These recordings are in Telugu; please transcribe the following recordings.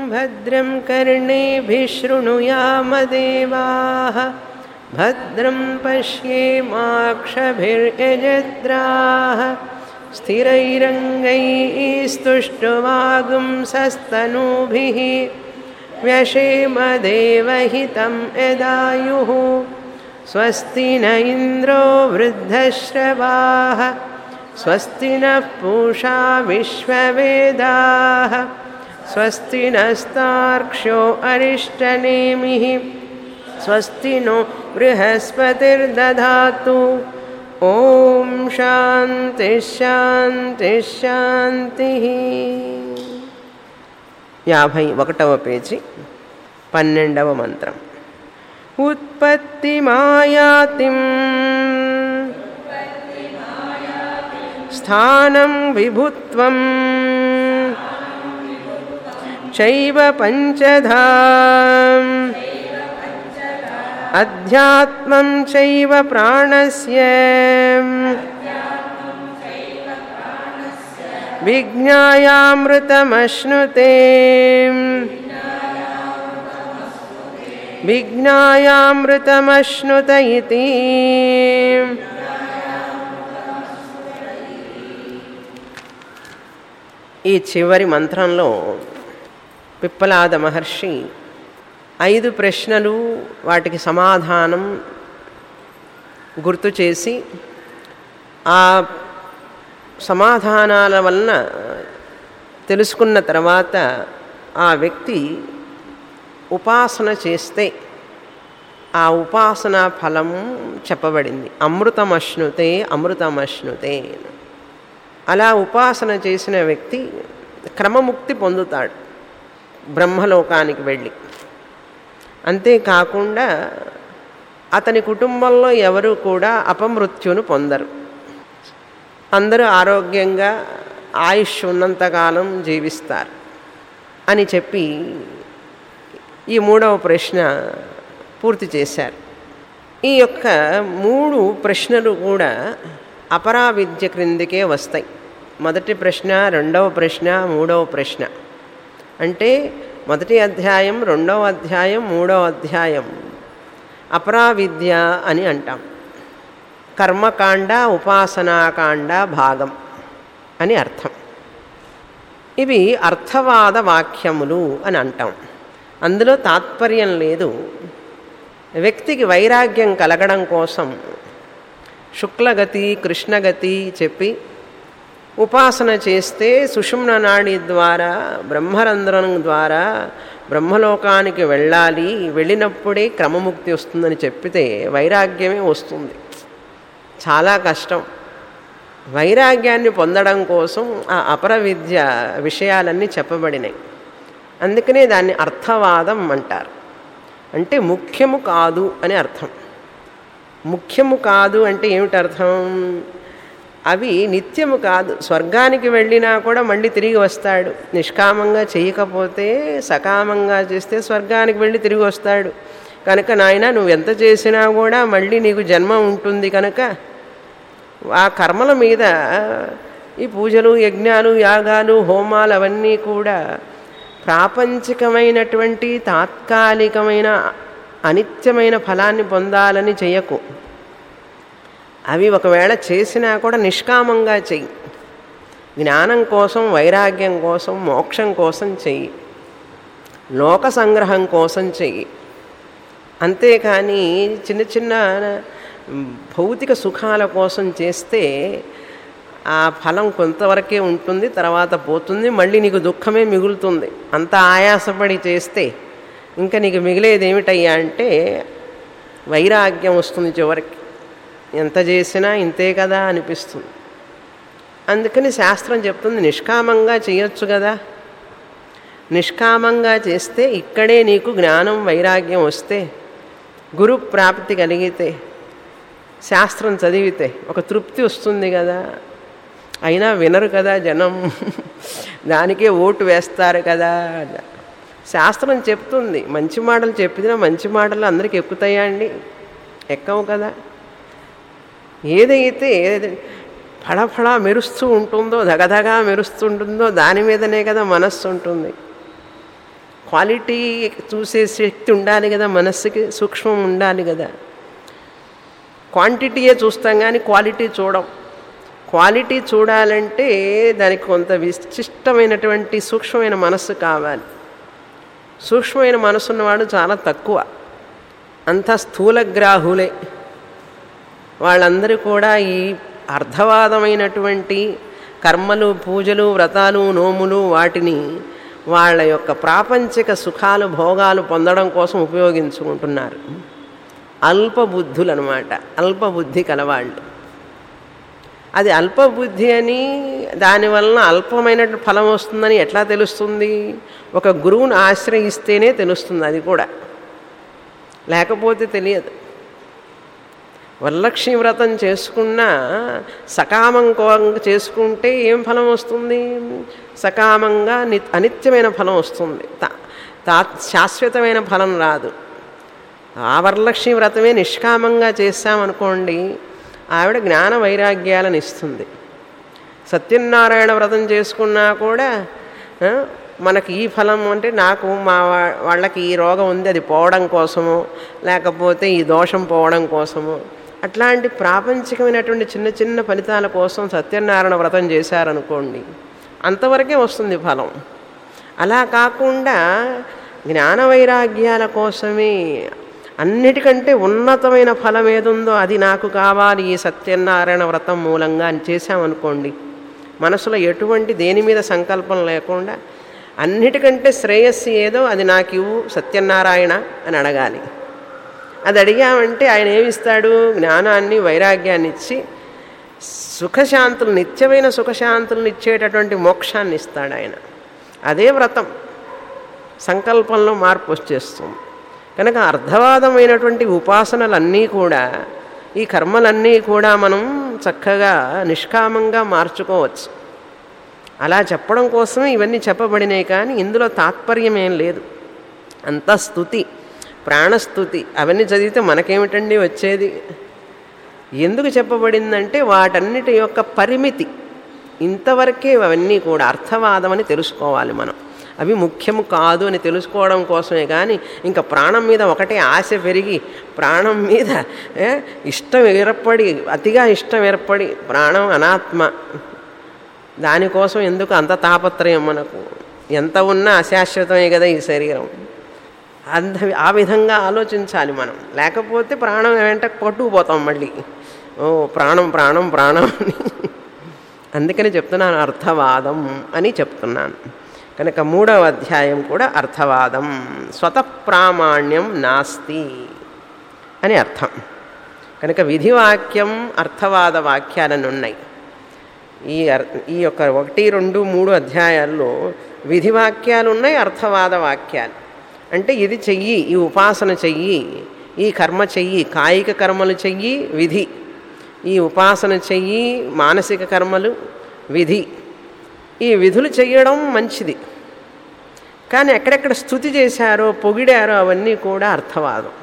भद्रं कर्णेभिः शृणुयामदेवाः भद्रं पश्येमाक्षभिर्यजत्राः स्थिरैरङ्गैस्तुष्टुवागुंसस्तनूभिः व्यशेमदेवहितं यदायुः स्वस्ति न इन्द्रो वृद्धश्रवाः स्वस्ति नः पूषा विश्ववेदाः स्वस्ति नस्तार्क्ष्यो अरिष्टनेमिः स्वस्ति नो बृहस्पतिर्दधातु ॐ शान्तिः शान्तिः शान्तिः యాభై ఒకటవ పేజీ పన్నెండవ మంత్రం ఉత్పత్తి మాయాతిం స్థానం విభుత్వం చైవ పంచధా అధ్యాత్మం చైవ ప్రాణస్య విజ్ఞాయామృతమశ్నుతే విజ్ఞాయామృతమశ్నుత ఇతి ఈ చివరి మంత్రంలో పిప్పలాద మహర్షి ఐదు ప్రశ్నలు వాటికి సమాధానం గుర్తు చేసి ఆ సమాధానాల వలన తెలుసుకున్న తర్వాత ఆ వ్యక్తి ఉపాసన చేస్తే ఆ ఉపాసన ఫలం చెప్పబడింది అమృతమశ్నుతే అమృతమశ్నుతే అలా ఉపాసన చేసిన వ్యక్తి క్రమముక్తి పొందుతాడు బ్రహ్మలోకానికి వెళ్ళి అంతేకాకుండా అతని కుటుంబంలో ఎవరు కూడా అపమృత్యును పొందరు అందరూ ఆరోగ్యంగా ఆయుష్ ఉన్నంతకాలం జీవిస్తారు అని చెప్పి ఈ మూడవ ప్రశ్న పూర్తి చేశారు ఈ యొక్క మూడు ప్రశ్నలు కూడా అపరా విద్య క్రిందికే వస్తాయి మొదటి ప్రశ్న రెండవ ప్రశ్న మూడవ ప్రశ్న అంటే మొదటి అధ్యాయం రెండవ అధ్యాయం మూడవ అధ్యాయం అపరా విద్య అని అంటాం కర్మకాండ ఉపాసనాకాండ భాగం అని అర్థం ఇవి అర్థవాద వాక్యములు అని అంటాం అందులో తాత్పర్యం లేదు వ్యక్తికి వైరాగ్యం కలగడం కోసం శుక్లగతి కృష్ణగతి చెప్పి ఉపాసన చేస్తే సుషుమ్న నాడి ద్వారా బ్రహ్మరంధ్రం ద్వారా బ్రహ్మలోకానికి వెళ్ళాలి వెళ్ళినప్పుడే క్రమముక్తి వస్తుందని చెప్పితే వైరాగ్యమే వస్తుంది చాలా కష్టం వైరాగ్యాన్ని పొందడం కోసం ఆ అపర విద్య విషయాలన్నీ చెప్పబడినాయి అందుకనే దాన్ని అర్థవాదం అంటారు అంటే ముఖ్యము కాదు అని అర్థం ముఖ్యము కాదు అంటే ఏమిటి అర్థం అవి నిత్యము కాదు స్వర్గానికి వెళ్ళినా కూడా మళ్ళీ తిరిగి వస్తాడు నిష్కామంగా చేయకపోతే సకామంగా చేస్తే స్వర్గానికి వెళ్ళి తిరిగి వస్తాడు కనుక నాయన నువ్వు ఎంత చేసినా కూడా మళ్ళీ నీకు జన్మ ఉంటుంది కనుక ఆ కర్మల మీద ఈ పూజలు యజ్ఞాలు యాగాలు హోమాలు అవన్నీ కూడా ప్రాపంచికమైనటువంటి తాత్కాలికమైన అనిత్యమైన ఫలాన్ని పొందాలని చేయకు అవి ఒకవేళ చేసినా కూడా నిష్కామంగా చెయ్యి జ్ఞానం కోసం వైరాగ్యం కోసం మోక్షం కోసం చెయ్యి లోక సంగ్రహం కోసం చెయ్యి అంతేకాని చిన్న చిన్న భౌతిక సుఖాల కోసం చేస్తే ఆ ఫలం కొంతవరకే ఉంటుంది తర్వాత పోతుంది మళ్ళీ నీకు దుఃఖమే మిగులుతుంది అంత ఆయాసపడి చేస్తే ఇంకా నీకు మిగిలేది ఏమిటయ్యా అంటే వైరాగ్యం వస్తుంది చివరికి ఎంత చేసినా ఇంతే కదా అనిపిస్తుంది అందుకని శాస్త్రం చెప్తుంది నిష్కామంగా చేయొచ్చు కదా నిష్కామంగా చేస్తే ఇక్కడే నీకు జ్ఞానం వైరాగ్యం వస్తే గురు ప్రాప్తి కలిగితే శాస్త్రం చదివితే ఒక తృప్తి వస్తుంది కదా అయినా వినరు కదా జనం దానికే ఓటు వేస్తారు కదా శాస్త్రం చెప్తుంది మంచి మాటలు చెప్పినా మంచి మాటలు అందరికీ ఎక్కుతాయా అండి ఎక్కవు కదా ఏదైతే ఫళఫళ మెరుస్తూ ఉంటుందో దగదగా మెరుస్తుంటుందో దాని మీదనే కదా మనస్సు ఉంటుంది క్వాలిటీ చూసే శక్తి ఉండాలి కదా మనస్సుకి సూక్ష్మం ఉండాలి కదా క్వాంటిటీయే చూస్తాం కానీ క్వాలిటీ చూడం క్వాలిటీ చూడాలంటే దానికి కొంత విశిష్టమైనటువంటి సూక్ష్మమైన మనస్సు కావాలి సూక్ష్మమైన మనసు ఉన్నవాడు చాలా తక్కువ అంతా స్థూలగ్రాహులే వాళ్ళందరూ కూడా ఈ అర్థవాదమైనటువంటి కర్మలు పూజలు వ్రతాలు నోములు వాటిని వాళ్ళ యొక్క ప్రాపంచిక సుఖాలు భోగాలు పొందడం కోసం ఉపయోగించుకుంటున్నారు అల్పబుద్ధులు అనమాట అల్పబుద్ధి కలవాళ్ళు అది అల్పబుద్ధి అని దానివలన అల్పమైన ఫలం వస్తుందని ఎట్లా తెలుస్తుంది ఒక గురువును ఆశ్రయిస్తేనే తెలుస్తుంది అది కూడా లేకపోతే తెలియదు వరలక్ష్మి వ్రతం చేసుకున్నా సకామం చేసుకుంటే ఏం ఫలం వస్తుంది సకామంగా ని అనిత్యమైన ఫలం వస్తుంది తా శాశ్వతమైన ఫలం రాదు ఆ వరలక్ష్మి వ్రతమే నిష్కామంగా చేశామనుకోండి ఆవిడ జ్ఞాన వైరాగ్యాలను ఇస్తుంది సత్యనారాయణ వ్రతం చేసుకున్నా కూడా మనకి ఈ ఫలం అంటే నాకు మా వాళ్ళకి ఈ రోగం ఉంది అది పోవడం కోసమో లేకపోతే ఈ దోషం పోవడం కోసమో అట్లాంటి ప్రాపంచికమైనటువంటి చిన్న చిన్న ఫలితాల కోసం సత్యనారాయణ వ్రతం చేశారనుకోండి అంతవరకే వస్తుంది ఫలం అలా కాకుండా జ్ఞాన వైరాగ్యాల కోసమే అన్నిటికంటే ఉన్నతమైన ఫలం ఏదుందో అది నాకు కావాలి ఈ సత్యనారాయణ వ్రతం మూలంగా అని చేశామనుకోండి మనసులో ఎటువంటి దేని మీద సంకల్పం లేకుండా అన్నిటికంటే శ్రేయస్సు ఏదో అది నాకు ఇవ్వు సత్యనారాయణ అని అడగాలి అది అడిగామంటే ఆయన ఏమిస్తాడు జ్ఞానాన్ని వైరాగ్యాన్ని ఇచ్చి సుఖశాంతులు నిత్యమైన సుఖశాంతులను ఇచ్చేటటువంటి మోక్షాన్ని ఇస్తాడు ఆయన అదే వ్రతం సంకల్పంలో మార్పు వచ్చేస్తుంది కనుక అర్థవాదమైనటువంటి ఉపాసనలన్నీ కూడా ఈ కర్మలన్నీ కూడా మనం చక్కగా నిష్కామంగా మార్చుకోవచ్చు అలా చెప్పడం కోసమే ఇవన్నీ చెప్పబడినాయి కానీ ఇందులో తాత్పర్యం ఏం లేదు అంత స్థుతి ప్రాణస్థుతి అవన్నీ చదివితే మనకేమిటండి వచ్చేది ఎందుకు చెప్పబడిందంటే వాటన్నిటి యొక్క పరిమితి ఇంతవరకే అవన్నీ కూడా అర్థవాదం అని తెలుసుకోవాలి మనం అవి ముఖ్యము కాదు అని తెలుసుకోవడం కోసమే కానీ ఇంకా ప్రాణం మీద ఒకటే ఆశ పెరిగి ప్రాణం మీద ఇష్టం ఏర్పడి అతిగా ఇష్టం ఏర్పడి ప్రాణం అనాత్మ దానికోసం ఎందుకు అంత తాపత్రయం మనకు ఎంత ఉన్నా అశాశ్వతమే కదా ఈ శరీరం అంత ఆ విధంగా ఆలోచించాలి మనం లేకపోతే ప్రాణం వెంట కొట్టుకుపోతాం మళ్ళీ ఓ ప్రాణం ప్రాణం ప్రాణం అని అందుకని చెప్తున్నాను అర్థవాదం అని చెప్తున్నాను కనుక మూడవ అధ్యాయం కూడా అర్థవాదం స్వతఃప్రామాణ్యం నాస్తి అని అర్థం కనుక విధివాక్యం అర్థవాద వాక్యాలను ఉన్నాయి ఈ ఈ యొక్క ఒకటి రెండు మూడు అధ్యాయాల్లో విధివాక్యాలు ఉన్నాయి అర్థవాద వాక్యాలు అంటే ఇది చెయ్యి ఈ ఉపాసన చెయ్యి ఈ కర్మ చెయ్యి కాయిక కర్మలు చెయ్యి విధి ఈ ఉపాసన చెయ్యి మానసిక కర్మలు విధి ఈ విధులు చెయ్యడం మంచిది కానీ ఎక్కడెక్కడ స్థుతి చేశారో పొగిడారో అవన్నీ కూడా అర్థవాదం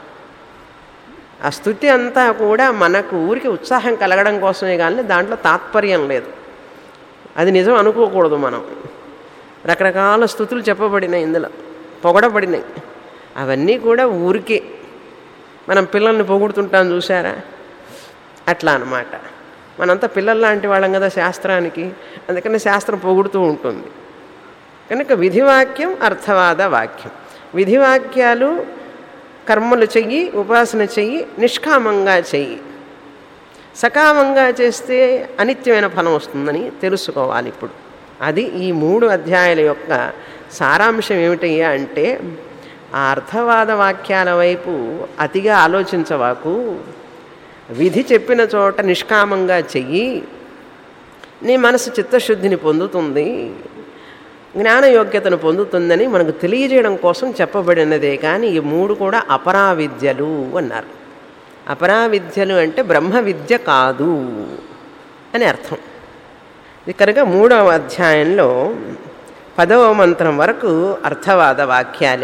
ఆ స్థుతి అంతా కూడా మనకు ఊరికి ఉత్సాహం కలగడం కోసమే కానీ దాంట్లో తాత్పర్యం లేదు అది నిజం అనుకోకూడదు మనం రకరకాల స్థుతులు చెప్పబడినాయి ఇందులో పొగడబడినాయి అవన్నీ కూడా ఊరికే మనం పిల్లల్ని పొగుడుతుంటాం చూసారా అట్లా అనమాట మనంతా పిల్లల లాంటి వాళ్ళం కదా శాస్త్రానికి అందుకని శాస్త్రం పొగుడుతూ ఉంటుంది కనుక విధివాక్యం అర్థవాద వాక్యం విధివాక్యాలు కర్మలు చెయ్యి ఉపాసన చెయ్యి నిష్కామంగా చెయ్యి సకామంగా చేస్తే అనిత్యమైన ఫలం వస్తుందని తెలుసుకోవాలి ఇప్పుడు అది ఈ మూడు అధ్యాయాల యొక్క సారాంశం ఏమిటయ్యా అంటే ఆ అర్థవాద వాక్యాల వైపు అతిగా ఆలోచించవాకు విధి చెప్పిన చోట నిష్కామంగా చెయ్యి నీ మనసు చిత్తశుద్ధిని పొందుతుంది జ్ఞానయోగ్యతను పొందుతుందని మనకు తెలియజేయడం కోసం చెప్పబడినదే కానీ ఈ మూడు కూడా అపరావిద్యలు అన్నారు అపరావిద్యలు అంటే బ్రహ్మ విద్య కాదు అని అర్థం ఇది కనుక మూడవ అధ్యాయంలో పదవ మంత్రం వరకు అర్థవాద వాక్యాలే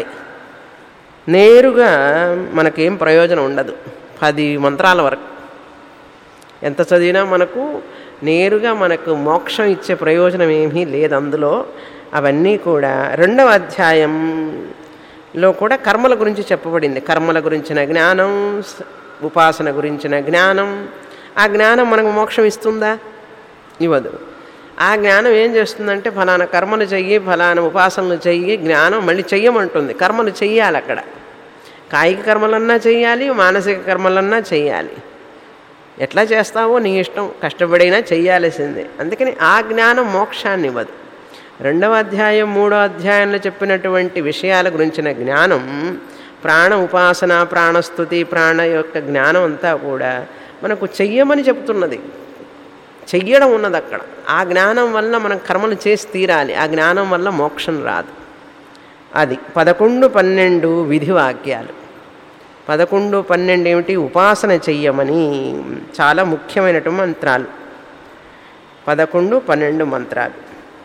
నేరుగా మనకేం ప్రయోజనం ఉండదు పది మంత్రాల వరకు ఎంత చదివినా మనకు నేరుగా మనకు మోక్షం ఇచ్చే ప్రయోజనం ఏమీ లేదు అందులో అవన్నీ కూడా రెండవ అధ్యాయం లో కూడా కర్మల గురించి చెప్పబడింది కర్మల గురించిన జ్ఞానం స- ఉపాసన గురించిన జ్ఞానం ఆ జ్ఞానం మనకు మోక్షం ఇస్తుందా ఇవ్వదు ఆ జ్ఞానం ఏం చేస్తుందంటే ఫలానా కర్మలు చెయ్యి ఫలానా ఉపాసనలు చెయ్యి జ్ఞానం మళ్ళీ చెయ్యమంటుంది కర్మలు చెయ్యాలి అక్కడ కాయిక కర్మలన్నా చెయ్యాలి మానసిక కర్మలన్నా చెయ్యాలి ఎట్లా చేస్తావో నీ ఇష్టం కష్టపడైనా చెయ్యాల్సిందే అందుకని ఆ జ్ఞానం మోక్షాన్ని ఇవ్వదు రెండవ అధ్యాయం మూడో అధ్యాయంలో చెప్పినటువంటి విషయాల గురించిన జ్ఞానం ప్రాణ ఉపాసన ప్రాణస్థుతి ప్రాణ యొక్క జ్ఞానం అంతా కూడా మనకు చెయ్యమని చెప్తున్నది చెయ్యడం ఉన్నది అక్కడ ఆ జ్ఞానం వల్ల మనం కర్మలు చేసి తీరాలి ఆ జ్ఞానం వల్ల మోక్షం రాదు అది పదకొండు పన్నెండు విధి వాక్యాలు పదకొండు పన్నెండు ఏమిటి ఉపాసన చెయ్యమని చాలా ముఖ్యమైనటువంటి మంత్రాలు పదకొండు పన్నెండు మంత్రాలు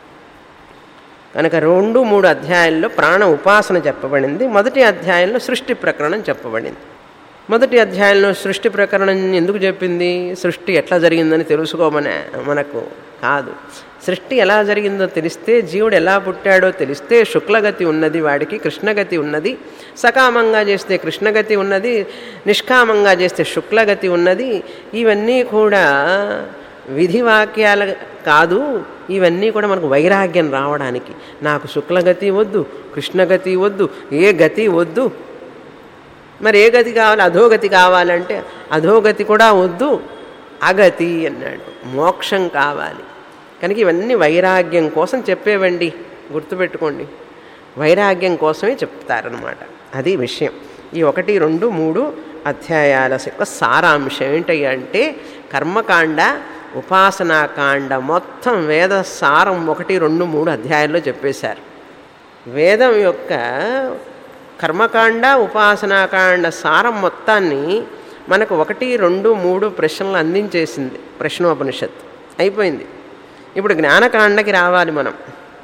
కనుక రెండు మూడు అధ్యాయాల్లో ప్రాణ ఉపాసన చెప్పబడింది మొదటి అధ్యాయంలో సృష్టి ప్రకరణం చెప్పబడింది మొదటి అధ్యాయంలో సృష్టి ప్రకరణం ఎందుకు చెప్పింది సృష్టి ఎట్లా జరిగిందని తెలుసుకోమనే మనకు కాదు సృష్టి ఎలా జరిగిందో తెలిస్తే జీవుడు ఎలా పుట్టాడో తెలిస్తే శుక్లగతి ఉన్నది వాడికి కృష్ణగతి ఉన్నది సకామంగా చేస్తే కృష్ణగతి ఉన్నది నిష్కామంగా చేస్తే శుక్లగతి ఉన్నది ఇవన్నీ కూడా విధి వాక్యాలు కాదు ఇవన్నీ కూడా మనకు వైరాగ్యం రావడానికి నాకు శుక్లగతి వద్దు కృష్ణగతి వద్దు ఏ గతి వద్దు మరి ఏ గతి కావాలి అధోగతి కావాలంటే అధోగతి కూడా వద్దు అగతి అన్నాడు మోక్షం కావాలి కనుక ఇవన్నీ వైరాగ్యం కోసం చెప్పేవండి గుర్తుపెట్టుకోండి వైరాగ్యం కోసమే చెప్తారనమాట అది విషయం ఈ ఒకటి రెండు మూడు అధ్యాయాల యొక్క సారాంశం ఏంటంటే కర్మకాండ ఉపాసనాకాండ మొత్తం వేద సారం ఒకటి రెండు మూడు అధ్యాయాల్లో చెప్పేశారు వేదం యొక్క కర్మకాండ ఉపాసనాకాండ సారం మొత్తాన్ని మనకు ఒకటి రెండు మూడు ప్రశ్నలు అందించేసింది ప్రశ్నోపనిషత్ అయిపోయింది ఇప్పుడు జ్ఞానకాండకి రావాలి మనం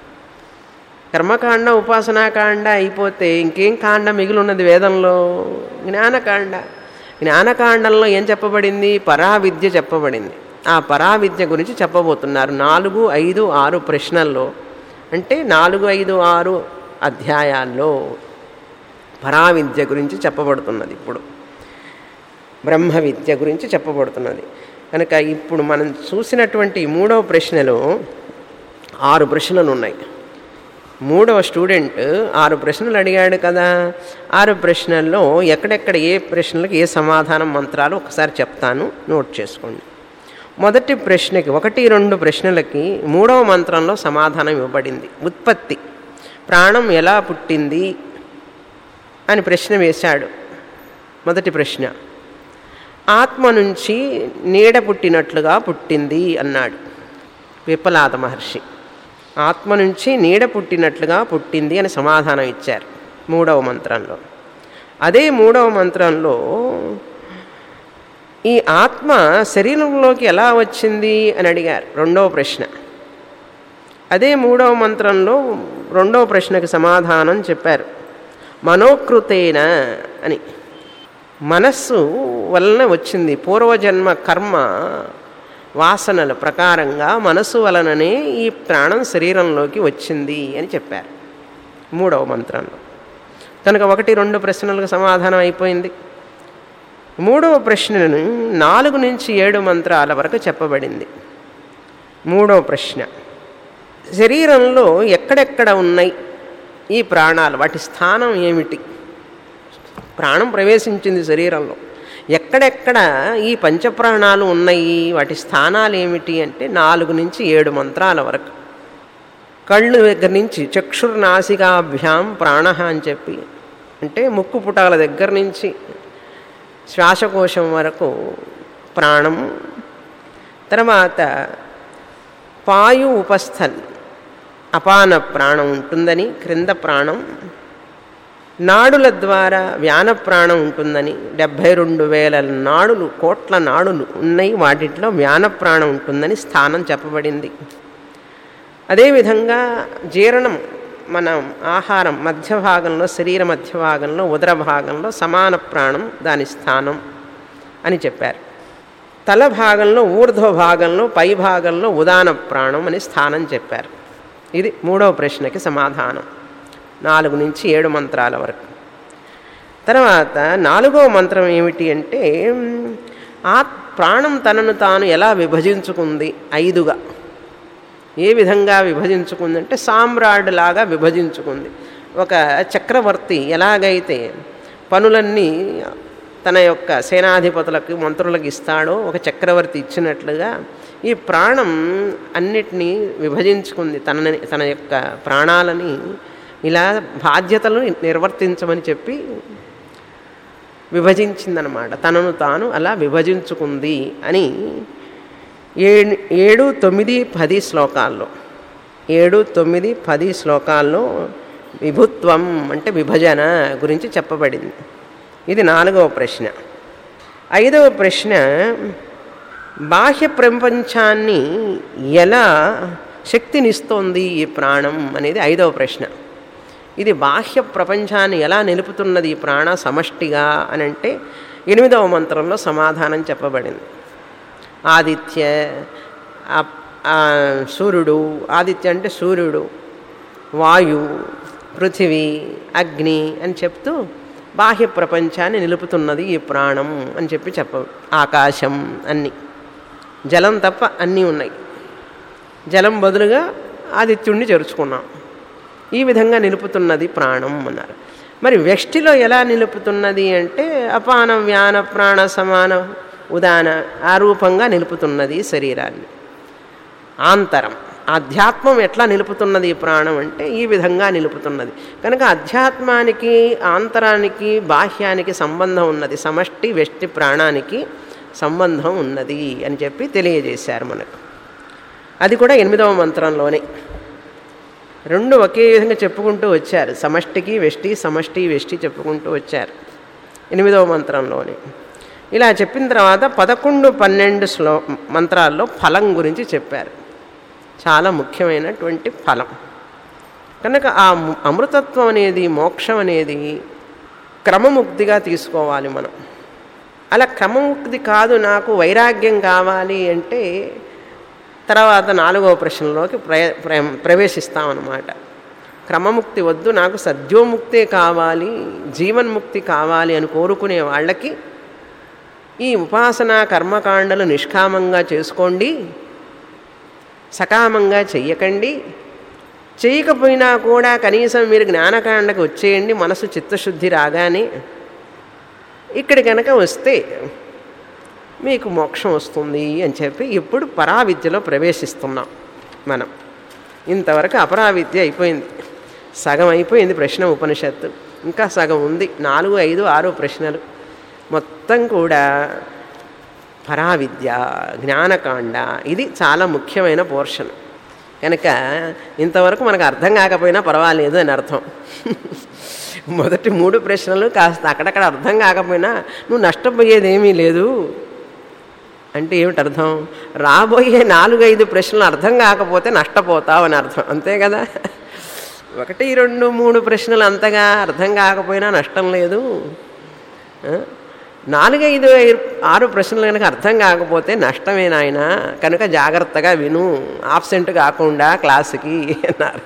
కర్మకాండ ఉపాసనాకాండ అయిపోతే ఇంకేం కాండ మిగిలి ఉన్నది వేదంలో జ్ఞానకాండ జ్ఞానకాండంలో ఏం చెప్పబడింది పరావిద్య చెప్పబడింది ఆ పరావిద్య గురించి చెప్పబోతున్నారు నాలుగు ఐదు ఆరు ప్రశ్నల్లో అంటే నాలుగు ఐదు ఆరు అధ్యాయాల్లో పరావిద్య గురించి చెప్పబడుతున్నది ఇప్పుడు బ్రహ్మ విద్య గురించి చెప్పబడుతున్నది కనుక ఇప్పుడు మనం చూసినటువంటి ఈ మూడవ ప్రశ్నలో ఆరు ప్రశ్నలు ఉన్నాయి మూడవ స్టూడెంట్ ఆరు ప్రశ్నలు అడిగాడు కదా ఆరు ప్రశ్నల్లో ఎక్కడెక్కడ ఏ ప్రశ్నలకు ఏ సమాధానం మంత్రాలు ఒకసారి చెప్తాను నోట్ చేసుకోండి మొదటి ప్రశ్నకి ఒకటి రెండు ప్రశ్నలకి మూడవ మంత్రంలో సమాధానం ఇవ్వబడింది ఉత్పత్తి ప్రాణం ఎలా పుట్టింది అని ప్రశ్న వేశాడు మొదటి ప్రశ్న ఆత్మ నుంచి నీడ పుట్టినట్లుగా పుట్టింది అన్నాడు విప్పలాద మహర్షి ఆత్మ నుంచి నీడ పుట్టినట్లుగా పుట్టింది అని సమాధానం ఇచ్చారు మూడవ మంత్రంలో అదే మూడవ మంత్రంలో ఈ ఆత్మ శరీరంలోకి ఎలా వచ్చింది అని అడిగారు రెండవ ప్రశ్న అదే మూడవ మంత్రంలో రెండవ ప్రశ్నకు సమాధానం చెప్పారు మనోకృతేన అని మనస్సు వలన వచ్చింది పూర్వజన్మ కర్మ వాసనల ప్రకారంగా మనసు వలననే ఈ ప్రాణం శరీరంలోకి వచ్చింది అని చెప్పారు మూడవ మంత్రంలో కనుక ఒకటి రెండు ప్రశ్నలకు సమాధానం అయిపోయింది మూడవ ప్రశ్నను నాలుగు నుంచి ఏడు మంత్రాల వరకు చెప్పబడింది మూడవ ప్రశ్న శరీరంలో ఎక్కడెక్కడ ఉన్నాయి ఈ ప్రాణాలు వాటి స్థానం ఏమిటి ప్రాణం ప్రవేశించింది శరీరంలో ఎక్కడెక్కడ ఈ పంచప్రాణాలు ఉన్నాయి వాటి స్థానాలు ఏమిటి అంటే నాలుగు నుంచి ఏడు మంత్రాల వరకు కళ్ళు దగ్గర నుంచి చక్షుర్నాసికాభ్యాం ప్రాణ అని చెప్పి అంటే ముక్కు పుటాల దగ్గర నుంచి శ్వాసకోశం వరకు ప్రాణం తర్వాత పాయు ఉపస్థల్ అపాన ప్రాణం ఉంటుందని క్రింద ప్రాణం నాడుల ద్వారా వ్యాన ప్రాణం ఉంటుందని డెబ్భై రెండు వేల నాడులు కోట్ల నాడులు ఉన్నాయి వాటిట్లో వ్యాన ప్రాణం ఉంటుందని స్థానం చెప్పబడింది అదేవిధంగా జీర్ణం మన ఆహారం మధ్య భాగంలో శరీర మధ్య భాగంలో ఉదర భాగంలో సమాన ప్రాణం దాని స్థానం అని చెప్పారు తల భాగంలో ఊర్ధ్వ భాగంలో పై భాగంలో ఉదాన ప్రాణం అని స్థానం చెప్పారు ఇది మూడవ ప్రశ్నకి సమాధానం నాలుగు నుంచి ఏడు మంత్రాల వరకు తర్వాత నాలుగో మంత్రం ఏమిటి అంటే ఆ ప్రాణం తనను తాను ఎలా విభజించుకుంది ఐదుగా ఏ విధంగా విభజించుకుంది అంటే సామ్రాడ్ లాగా విభజించుకుంది ఒక చక్రవర్తి ఎలాగైతే పనులన్నీ తన యొక్క సేనాధిపతులకు మంత్రులకు ఇస్తాడో ఒక చక్రవర్తి ఇచ్చినట్లుగా ఈ ప్రాణం అన్నిటినీ విభజించుకుంది తనని తన యొక్క ప్రాణాలని ఇలా బాధ్యతలను నిర్వర్తించమని చెప్పి విభజించిందనమాట తనను తాను అలా విభజించుకుంది అని ఏడు ఏడు తొమ్మిది పది శ్లోకాల్లో ఏడు తొమ్మిది పది శ్లోకాల్లో విభుత్వం అంటే విభజన గురించి చెప్పబడింది ఇది నాలుగవ ప్రశ్న ఐదవ ప్రశ్న బాహ్య ప్రపంచాన్ని ఎలా శక్తినిస్తోంది ఈ ప్రాణం అనేది ఐదవ ప్రశ్న ఇది బాహ్య ప్రపంచాన్ని ఎలా నిలుపుతున్నది ఈ ప్రాణ సమష్టిగా అని అంటే ఎనిమిదవ మంత్రంలో సమాధానం చెప్పబడింది ఆదిత్య ఆ- ఆ సూర్యుడు ఆదిత్య అంటే సూర్యుడు వాయు పృథివీ అగ్ని అని చెప్తూ బాహ్య ప్రపంచాన్ని నిలుపుతున్నది ఈ ప్రాణం అని చెప్పి చెప్ప ఆకాశం అన్నీ జలం తప్ప అన్నీ ఉన్నాయి జలం బదులుగా ఆదిత్యుణ్ణి చేర్చుకున్నాం ఈ విధంగా నిలుపుతున్నది ప్రాణం అన్నారు మరి వ్యష్టిలో ఎలా నిలుపుతున్నది అంటే అపాన వ్యాన ప్రాణ సమాన ఉదాన ఆ రూపంగా నిలుపుతున్నది శరీరాన్ని ఆంతరం ఆధ్యాత్మం ఎట్లా నిలుపుతున్నది ఈ ప్రాణం అంటే ఈ విధంగా నిలుపుతున్నది కనుక అధ్యాత్మానికి ఆంతరానికి బాహ్యానికి సంబంధం ఉన్నది సమష్టి వ్యష్టి ప్రాణానికి సంబంధం ఉన్నది అని చెప్పి తెలియజేశారు మనకు అది కూడా ఎనిమిదవ మంత్రంలోనే రెండు ఒకే విధంగా చెప్పుకుంటూ వచ్చారు సమష్టికి వెష్టి సమష్టి వెష్టి చెప్పుకుంటూ వచ్చారు ఎనిమిదవ మంత్రంలోనే ఇలా చెప్పిన తర్వాత పదకొండు పన్నెండు శ్లో మంత్రాల్లో ఫలం గురించి చెప్పారు చాలా ముఖ్యమైనటువంటి ఫలం కనుక ఆ ము- అమృతత్వం అనేది మోక్షం అనేది క్రమముక్తిగా తీసుకోవాలి మనం అలా క్రమముక్తి కాదు నాకు వైరాగ్యం కావాలి అంటే తర్వాత నాలుగవ ప్రశ్నలోకి ప్ర ప్ర- ప్రవేశిస్తామన్నమాట క్రమముక్తి వద్దు నాకు సద్యోముక్తే కావాలి జీవన్ముక్తి కావాలి అని కోరుకునే వాళ్ళకి ఈ ఉపాసన కర్మకాండలు నిష్కామంగా చేసుకోండి సకామంగా చెయ్యకండి చేయకపోయినా కూడా కనీసం మీరు జ్ఞానకాండకు వచ్చేయండి మనసు చిత్తశుద్ధి రాగానే ఇక్కడ కనుక వస్తే మీకు మోక్షం వస్తుంది అని చెప్పి ఇప్పుడు పరావిద్యలో ప్రవేశిస్తున్నాం మనం ఇంతవరకు అపరావిద్య అయిపోయింది సగం అయిపోయింది ప్రశ్న ఉపనిషత్తు ఇంకా సగం ఉంది నాలుగు ఐదు ఆరు ప్రశ్నలు మొత్తం కూడా పరావిద్య జ్ఞానకాండ ఇది చాలా ముఖ్యమైన పోర్షన్ కనుక ఇంతవరకు మనకు అర్థం కాకపోయినా పర్వాలేదు అని అర్థం మొదటి మూడు ప్రశ్నలు కాస్త అక్కడక్కడ అర్థం కాకపోయినా నువ్వు నష్టపోయేది ఏమీ లేదు అంటే ఏమిటి అర్థం రాబోయే నాలుగు ఐదు ప్రశ్నలు అర్థం కాకపోతే నష్టపోతావు అని అర్థం అంతే కదా ఒకటి రెండు మూడు ప్రశ్నలు అంతగా అర్థం కాకపోయినా నష్టం లేదు ఆ? నాలుగైదు ఐదు ఆరు ప్రశ్నలు కనుక అర్థం కాకపోతే నష్టమే నాయన కనుక జాగ్రత్తగా విను ఆబ్సెంట్ కాకుండా క్లాసుకి అన్నారు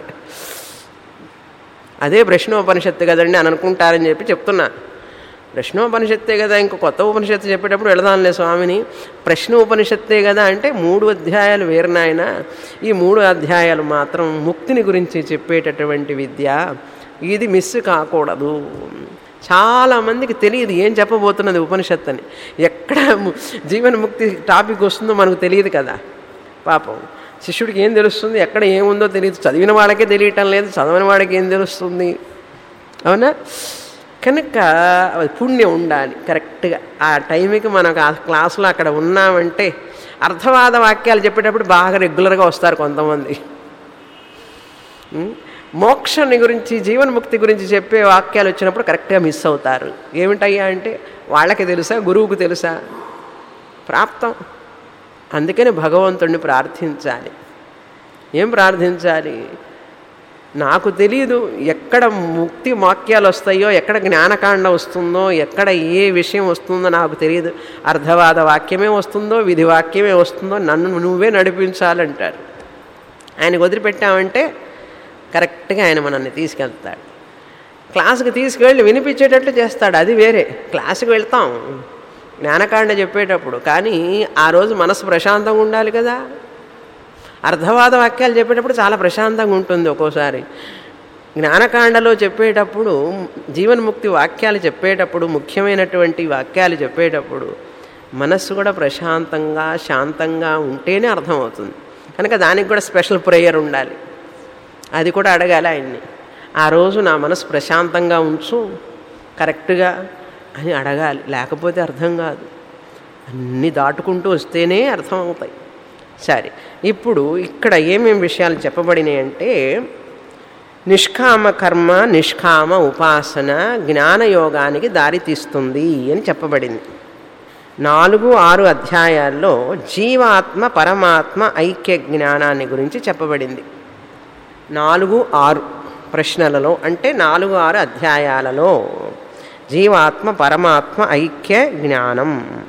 అదే ప్రశ్నోపనిషత్తు కదండి అని అనుకుంటారని చెప్పి చెప్తున్నా ప్రశ్నోపనిషత్తే కదా ఇంకో కొత్త ఉపనిషత్తు చెప్పేటప్పుడు వెళదాంలే స్వామిని ప్రశ్న ఉపనిషత్తే కదా అంటే మూడు అధ్యాయాలు వేరునాయన ఈ మూడు అధ్యాయాలు మాత్రం ముక్తిని గురించి చెప్పేటటువంటి విద్య ఇది మిస్ కాకూడదు చాలామందికి తెలియదు ఏం చెప్పబోతున్నది ఉపనిషత్తు అని ఎక్కడ ము- జీవన్ముక్తి టాపిక్ వస్తుందో మనకు తెలియదు కదా పాపం శిష్యుడికి ఏం తెలుస్తుంది ఎక్కడ ఏముందో తెలియదు చదివిన వాళ్ళకే తెలియటం లేదు చదవని వాడికి ఏం తెలుస్తుంది అవునా కనుక అది పుణ్యం ఉండాలి కరెక్ట్గా ఆ టైంకి మనకు ఆ క్లాసులో అక్కడ ఉన్నామంటే అర్థవాద వాక్యాలు చెప్పేటప్పుడు బాగా రెగ్యులర్గా వస్తారు కొంతమంది ఉం? మోక్షాన్ని గురించి జీవన్ముక్తి గురించి చెప్పే వాక్యాలు వచ్చినప్పుడు కరెక్ట్గా మిస్ అవుతారు ఏమిటయ్యా అంటే వాళ్ళకి తెలుసా గురువుకు తెలుసా ప్రాప్తం అందుకని భగవంతుణ్ణి ప్రార్థించాలి ఏం ప్రార్థించాలి నాకు తెలియదు ఎక్కడ ముక్తి వాక్యాలు వస్తాయో ఎక్కడ జ్ఞానకాండ వస్తుందో ఎక్కడ ఏ విషయం వస్తుందో నాకు తెలియదు అర్ధవాద వాక్యమే వస్తుందో విధి వాక్యమే వస్తుందో నన్ను నువ్వే నడిపించాలంటారు ఆయనకు వదిలిపెట్టామంటే కరెక్ట్గా ఆయన మనల్ని తీసుకెళ్తాడు క్లాసుకి తీసుకువెళ్ళి వినిపించేటట్లు చేస్తాడు అది వేరే క్లాసుకి వెళ్తాం జ్ఞానకాండ చెప్పేటప్పుడు కానీ ఆ రోజు మనసు ప్రశాంతంగా ఉండాలి కదా అర్ధవాద వాక్యాలు చెప్పేటప్పుడు చాలా ప్రశాంతంగా ఉంటుంది ఒక్కోసారి జ్ఞానకాండలో చెప్పేటప్పుడు జీవన్ముక్తి వాక్యాలు చెప్పేటప్పుడు ముఖ్యమైనటువంటి వాక్యాలు చెప్పేటప్పుడు మనస్సు కూడా ప్రశాంతంగా శాంతంగా ఉంటేనే అర్థమవుతుంది కనుక దానికి కూడా స్పెషల్ ప్రేయర్ ఉండాలి అది కూడా అడగాలి ఆయన్ని ఆ రోజు నా మనసు ప్రశాంతంగా ఉంచు కరెక్ట్గా అని అడగాలి లేకపోతే అర్థం కాదు అన్నీ దాటుకుంటూ వస్తేనే అర్థమవుతాయి సరే ఇప్పుడు ఇక్కడ ఏమేం విషయాలు చెప్పబడినాయి అంటే నిష్కామ కర్మ నిష్కామ ఉపాసన జ్ఞానయోగానికి దారితీస్తుంది అని చెప్పబడింది నాలుగు ఆరు అధ్యాయాల్లో జీవాత్మ పరమాత్మ ఐక్య జ్ఞానాన్ని గురించి చెప్పబడింది నాలుగు ఆరు ప్రశ్నలలో అంటే నాలుగు ఆరు అధ్యాయాలలో జీవాత్మ పరమాత్మ ఐక్య జ్ఞానం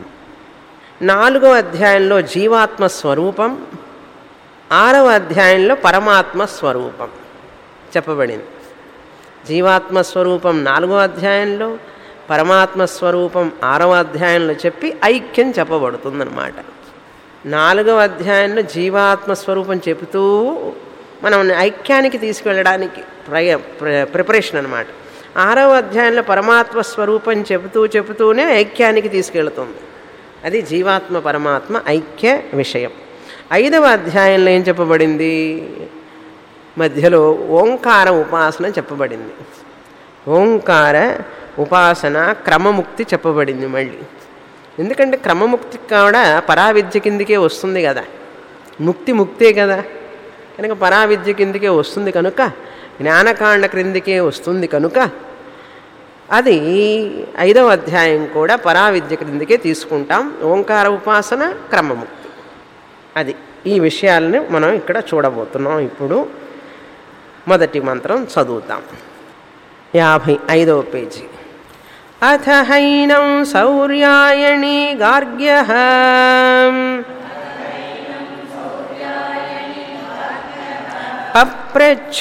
నాలుగో అధ్యాయంలో జీవాత్మ స్వరూపం ఆరవ అధ్యాయంలో పరమాత్మ స్వరూపం చెప్పబడింది జీవాత్మ స్వరూపం నాలుగో అధ్యాయంలో పరమాత్మ స్వరూపం ఆరవ అధ్యాయంలో చెప్పి ఐక్యం చెప్పబడుతుందన్నమాట నాలుగవ అధ్యాయంలో జీవాత్మ స్వరూపం చెబుతూ మనం ఐక్యానికి తీసుకెళ్ళడానికి ప్రయ ప్రిపరేషన్ అనమాట ఆరవ అధ్యాయంలో పరమాత్మ స్వరూపం చెబుతూ చెబుతూనే ఐక్యానికి తీసుకెళ్తుంది అది జీవాత్మ పరమాత్మ ఐక్య విషయం ఐదవ అధ్యాయంలో ఏం చెప్పబడింది మధ్యలో ఓంకార ఉపాసన చెప్పబడింది ఓంకార ఉపాసన క్రమముక్తి చెప్పబడింది మళ్ళీ ఎందుకంటే క్రమముక్తి కూడా పరావిద్య కిందికే వస్తుంది కదా ముక్తి ముక్తే కదా కనుక పరావిద్య కిందికే వస్తుంది కనుక జ్ఞానకాండ క్రిందికే వస్తుంది కనుక అది ఐదవ అధ్యాయం కూడా పరావిద్య క్రిందికే తీసుకుంటాం ఓంకార ఉపాసన క్రమముక్తి అది ఈ విషయాలను మనం ఇక్కడ చూడబోతున్నాం ఇప్పుడు మొదటి మంత్రం చదువుతాం యాభై ఐదవ పేజీ అథ హైనం సౌర్యాయణి గార్గ్య పప్రచ్ఛ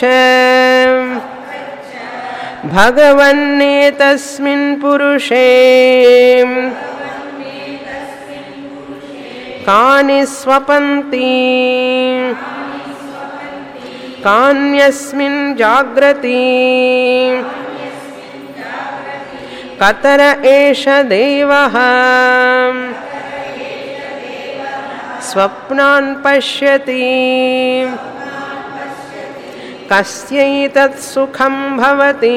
భగవన్నేతస్మిన్ పురుషే కాని స్వపంతి కాన్యస్మిన్ జాగ్రతి కతర ఏష దేవ స్వప్నాన్ పశ్యతి కస్యైతత్ సుఖం భవతి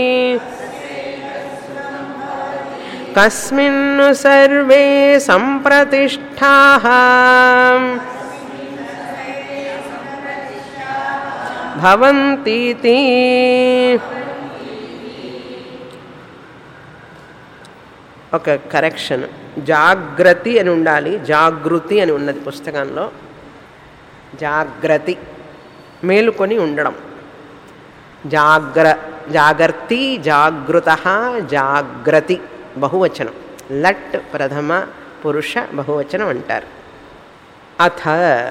కస్మిన్ను సర్వే సంప్రతిష్ఠాః భవంతీతి ఒక కరెక్షన్ జాగ్రత్త అని ఉండాలి జాగృతి అని ఉన్నది పుస్తకంలో జాగ్రత్త మేలుకొని ఉండడం జాగ్ర జాగర్తి జాగృత జాగ్రతి బహువచనం లట్ ప్రథమ పురుష బహువచనం అంటారు అథ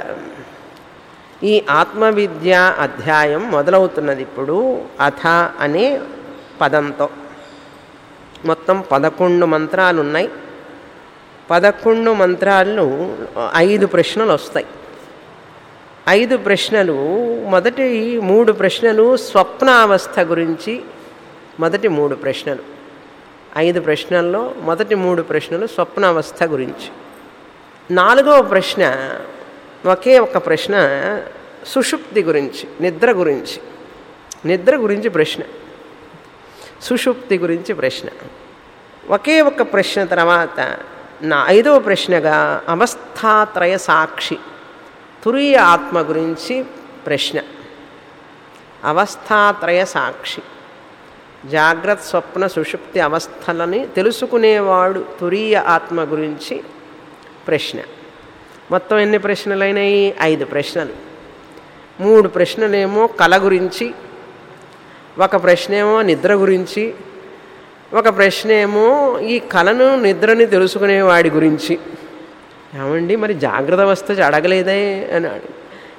ఈ ఆత్మవిద్య అధ్యాయం మొదలవుతున్నది ఇప్పుడు అథ అనే పదంతో మొత్తం పదకొండు మంత్రాలు ఉన్నాయి పదకొండు మంత్రాలు ఐదు ప్రశ్నలు వస్తాయి ఐదు ప్రశ్నలు మొదటి మూడు ప్రశ్నలు స్వప్నావస్థ గురించి మొదటి మూడు ప్రశ్నలు ఐదు ప్రశ్నల్లో మొదటి మూడు ప్రశ్నలు స్వప్నావస్థ గురించి నాలుగవ ప్రశ్న ఒకే ఒక ప్రశ్న సుషుప్తి గురించి నిద్ర గురించి నిద్ర గురించి ప్రశ్న సుషుప్తి గురించి ప్రశ్న ఒకే ఒక ప్రశ్న తర్వాత నా ఐదవ ప్రశ్నగా అవస్థాత్రయ సాక్షి తురీయ ఆత్మ గురించి ప్రశ్న అవస్థాత్రయ సాక్షి జాగ్రత్త స్వప్న సుషుప్తి అవస్థలని తెలుసుకునేవాడు తురీయ ఆత్మ గురించి ప్రశ్న మొత్తం ఎన్ని ప్రశ్నలైనాయి ఐదు ప్రశ్నలు మూడు ప్రశ్నలేమో కళ గురించి ఒక ప్రశ్నేమో నిద్ర గురించి ఒక ప్రశ్నేమో ఈ కళను నిద్రని తెలుసుకునేవాడి గురించి ఏమండి మరి జాగ్రత్త అవస్థ అడగలేదే అన్నాడు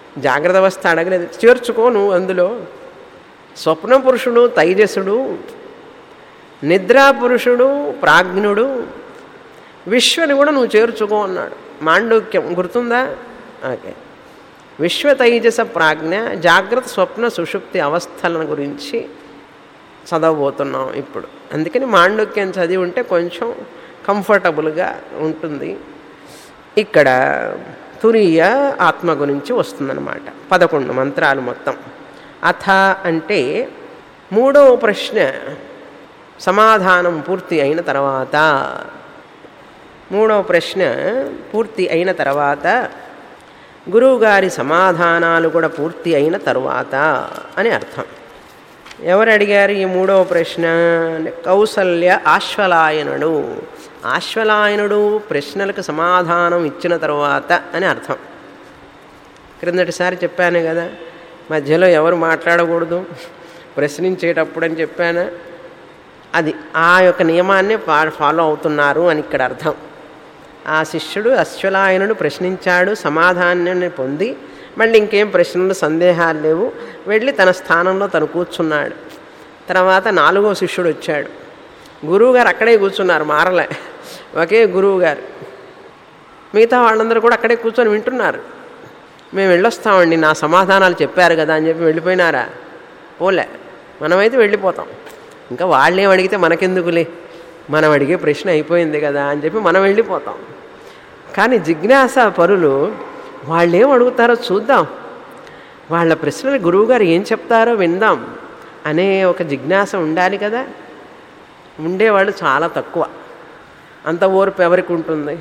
జాగ్రత్త అవస్థ అడగలేదు చేర్చుకో నువ్వు అందులో స్వప్న పురుషుడు తైజసుడు నిద్రా పురుషుడు ప్రాజ్ఞుడు విశ్వని కూడా నువ్వు చేర్చుకో అన్నాడు మాండూక్యం గుర్తుందా ఓకే విశ్వతైజస ప్రాజ్ఞ జాగ్రత్త స్వప్న సుషుప్తి అవస్థల గురించి చదవబోతున్నాం ఇప్పుడు అందుకని మాండూక్యం చదివి ఉంటే కొంచెం కంఫర్టబుల్గా ఉంటుంది ఇక్కడ తురీయ ఆత్మ గురించి వస్తుందన్నమాట పదకొండు మంత్రాలు మొత్తం అథ అంటే మూడవ ప్రశ్న సమాధానం పూర్తి అయిన తర్వాత మూడవ ప్రశ్న పూర్తి అయిన తర్వాత గురువుగారి సమాధానాలు కూడా పూర్తి అయిన తరువాత అని అర్థం ఎవరు అడిగారు ఈ మూడవ ప్రశ్న అంటే కౌసల్య ఆశ్వలాయనుడు ఆశ్వలాయనుడు ప్రశ్నలకు సమాధానం ఇచ్చిన తరువాత అని అర్థం క్రిందటిసారి చెప్పాను కదా మధ్యలో ఎవరు మాట్లాడకూడదు ప్రశ్నించేటప్పుడు అని చెప్పాను అది ఆ యొక్క నియమాన్ని ఫాలో అవుతున్నారు అని ఇక్కడ అర్థం ఆ శిష్యుడు అశ్వలాయనుడు ప్రశ్నించాడు సమాధానాన్ని పొంది మళ్ళీ ఇంకేం ప్రశ్నలు సందేహాలు లేవు వెళ్ళి తన స్థానంలో తను కూర్చున్నాడు తర్వాత నాలుగో శిష్యుడు వచ్చాడు గురువుగారు అక్కడే కూర్చున్నారు మారలే ఒకే గురువు గారు మిగతా వాళ్ళందరూ కూడా అక్కడే కూర్చొని వింటున్నారు మేము వెళ్ళొస్తామండి నా సమాధానాలు చెప్పారు కదా అని చెప్పి వెళ్ళిపోయినారా పోలే మనమైతే వెళ్ళిపోతాం ఇంకా వాళ్ళేం అడిగితే మనకెందుకులే మనం అడిగే ప్రశ్న అయిపోయింది కదా అని చెప్పి మనం వెళ్ళిపోతాం కానీ జిజ్ఞాస పరులు వాళ్ళు ఏం అడుగుతారో చూద్దాం వాళ్ళ ప్రశ్నలు గురువుగారు ఏం చెప్తారో విందాం అనే ఒక జిజ్ఞాస ఉండాలి కదా ఉండేవాళ్ళు చాలా తక్కువ అంత ఓర్పు ఎవరికి ఉంటుంది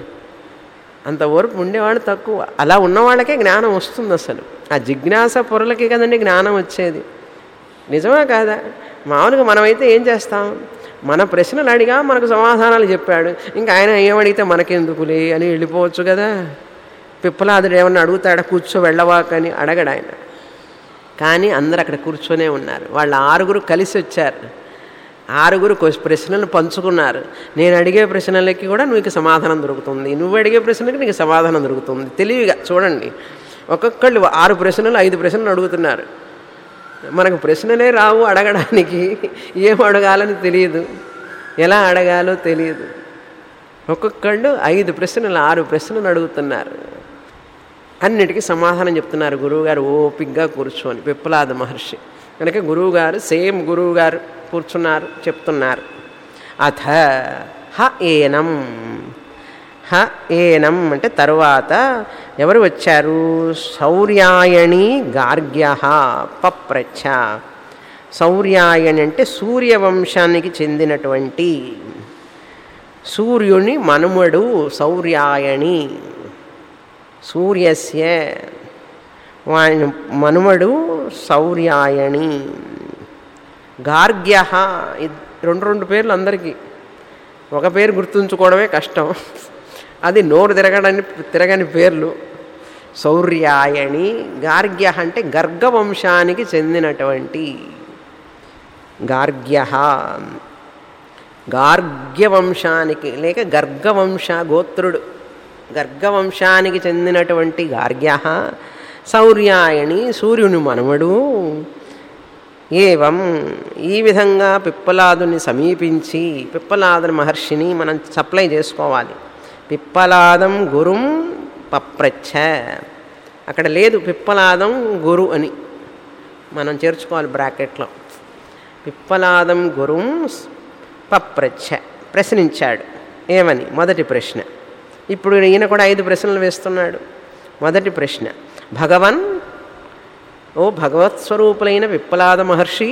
అంత ఓర్పు ఉండేవాళ్ళు తక్కువ అలా ఉన్న వాళ్ళకే జ్ఞానం వస్తుంది అసలు ఆ జిజ్ఞాస పొరలకి కదండి జ్ఞానం వచ్చేది నిజమా కాదా మామూలుగా మనమైతే ఏం చేస్తాం మన ప్రశ్నలు అడిగా మనకు సమాధానాలు చెప్పాడు ఇంకా ఆయన ఏమడిగితే మనకెందుకులే అని వెళ్ళిపోవచ్చు కదా పిప్పలాదుడు ఏమన్నా అడుగుతాడా కూర్చో వెళ్ళవాకని అడగడు ఆయన కానీ అందరు అక్కడ కూర్చొనే ఉన్నారు వాళ్ళ ఆరుగురు కలిసి వచ్చారు ఆరుగురు ప్రశ్నలు పంచుకున్నారు నేను అడిగే ప్రశ్నలకి కూడా నీకు సమాధానం దొరుకుతుంది నువ్వు అడిగే ప్రశ్నలకి నీకు సమాధానం దొరుకుతుంది తెలివిగా చూడండి ఒక్కొక్కళ్ళు ఆరు ప్రశ్నలు ఐదు ప్రశ్నలు అడుగుతున్నారు మనకు ప్రశ్నలే రావు అడగడానికి ఏం అడగాలని తెలియదు ఎలా అడగాలో తెలియదు ఒక్కొక్కళ్ళు ఐదు ప్రశ్నలు ఆరు ప్రశ్నలు అడుగుతున్నారు అన్నిటికీ సమాధానం చెప్తున్నారు గురువుగారు ఓపిగ్గా కూర్చొని పిప్పలాద మహర్షి కనుక గురువుగారు సేమ్ గురువుగారు కూర్చున్నారు చెప్తున్నారు అథ హ ఏనం హ ఏనం అంటే తరువాత ఎవరు వచ్చారు శౌర్యాయణి గార్గ్య పప్రచ్ఛ శౌర్యాయణి అంటే సూర్యవంశానికి చెందినటువంటి సూర్యుని మనుమడు శౌర్యాయణి సూర్యస్య వాని మనుమడు శౌర్యాయణి గార్గ్య రెండు రెండు పేర్లు అందరికీ ఒక పేరు గుర్తుంచుకోవడమే కష్టం అది నోరు తిరగడని తిరగని పేర్లు శౌర్యాయణి గార్గ్య అంటే గర్గవంశానికి చెందినటువంటి గార్గ్య గార్గ్యవంశానికి లేక గర్గవంశ గోత్రుడు గర్గవంశానికి చెందినటువంటి గార్గ్య శౌర్యాయణి సూర్యుని మనవడు ఏవం ఈ విధంగా పిప్పలాదుని సమీపించి పిప్పలాదుని మహర్షిని మనం సప్లై చేసుకోవాలి పిప్పలాదం గురుం పప్రచ్ఛ అక్కడ లేదు పిప్పలాదం గురు అని మనం చేర్చుకోవాలి బ్రాకెట్లో పిప్పలాదం గురుం పప్రచ్ఛ ప్రశ్నించాడు ఏమని మొదటి ప్రశ్న ఇప్పుడు ఈయన కూడా ఐదు ప్రశ్నలు వేస్తున్నాడు మొదటి ప్రశ్న భగవన్ ఓ భగవత్ స్వరూపులైన విప్పలాద మహర్షి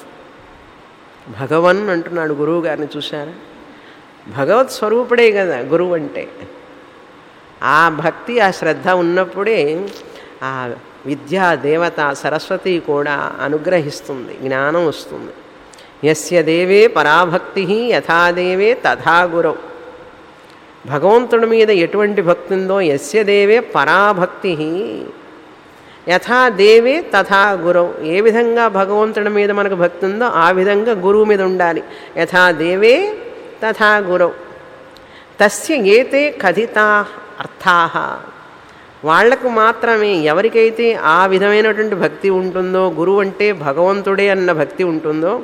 భగవన్ అంటున్నాడు గురువు గారిని చూశారా భగవత్ స్వరూపుడే కదా గురువు అంటే ఆ భక్తి ఆ శ్రద్ధ ఉన్నప్పుడే ఆ విద్యా దేవత సరస్వతి కూడా అనుగ్రహిస్తుంది జ్ఞానం వస్తుంది యస్య దేవే పరాభక్తి యథాదేవే తథా గురవు భగవంతుడి మీద ఎటువంటి భక్తి ఉందో యస్య దేవే పరాభక్తి యథా దేవే తథా గురవు ఏ విధంగా భగవంతుడి మీద మనకు భక్తి ఉందో ఆ విధంగా గురువు మీద ఉండాలి యథా దేవే తథా గురవు తస్య ఏతే కథితా అర్థా వాళ్లకు మాత్రమే ఎవరికైతే ఆ విధమైనటువంటి భక్తి ఉంటుందో గురువు అంటే భగవంతుడే అన్న భక్తి ఉంటుందో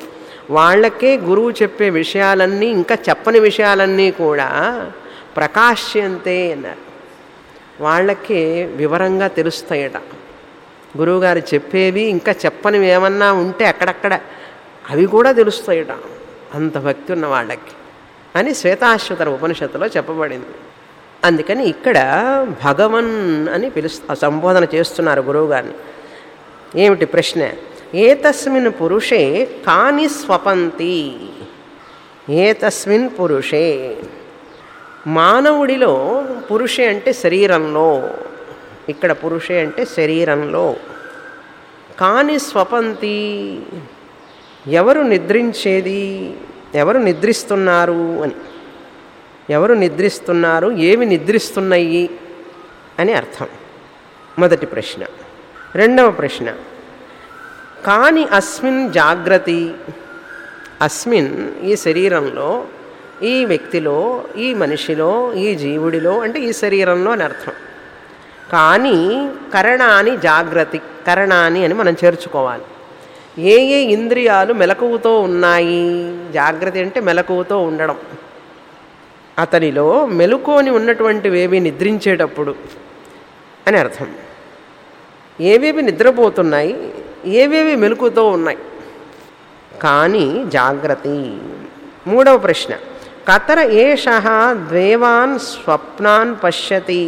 వాళ్ళకే గురువు చెప్పే విషయాలన్నీ ఇంకా చెప్పని విషయాలన్నీ కూడా ప్రకాశ్యంతే అన్నారు వాళ్ళకే వివరంగా తెలుస్తాయట గురువుగారు చెప్పేవి ఇంకా చెప్పనివి ఏమన్నా ఉంటే అక్కడక్కడ అవి కూడా తెలుస్తాయట అంత భక్తి ఉన్న వాళ్ళకి అని శ్వేతాశ్వతర ఉపనిషత్తులో చెప్పబడింది అందుకని ఇక్కడ భగవన్ అని పిలుస్త సంబోధన చేస్తున్నారు గురువుగారిని ఏమిటి ప్రశ్న ఏతస్మిన్ పురుషే కాని స్వపంతి ఏతస్మిన్ పురుషే మానవుడిలో పురుషే అంటే శరీరంలో ఇక్కడ పురుషే అంటే శరీరంలో కాని స్వపంతి ఎవరు నిద్రించేది ఎవరు నిద్రిస్తున్నారు అని ఎవరు నిద్రిస్తున్నారు ఏవి నిద్రిస్తున్నాయి అని అర్థం మొదటి ప్రశ్న రెండవ ప్రశ్న కాని అస్మిన్ జాగ్రత్త అస్మిన్ ఈ శరీరంలో ఈ వ్యక్తిలో ఈ మనిషిలో ఈ జీవుడిలో అంటే ఈ శరీరంలో అని అర్థం కానీ కరణాని జాగ్రత్త కరణాని అని మనం చేర్చుకోవాలి ఏ ఏ ఇంద్రియాలు మెలకువతో ఉన్నాయి జాగ్రత్త అంటే మెలకువతో ఉండడం అతనిలో మెలుకోని ఉన్నటువంటివేవి నిద్రించేటప్పుడు అని అర్థం ఏవేవి నిద్రపోతున్నాయి ఏవేవి మెలుకుతో ఉన్నాయి కానీ జాగ్రత్త మూడవ ప్రశ్న కతర ఏష ద్వేవాన్ స్వప్నాన్ పశ్యతి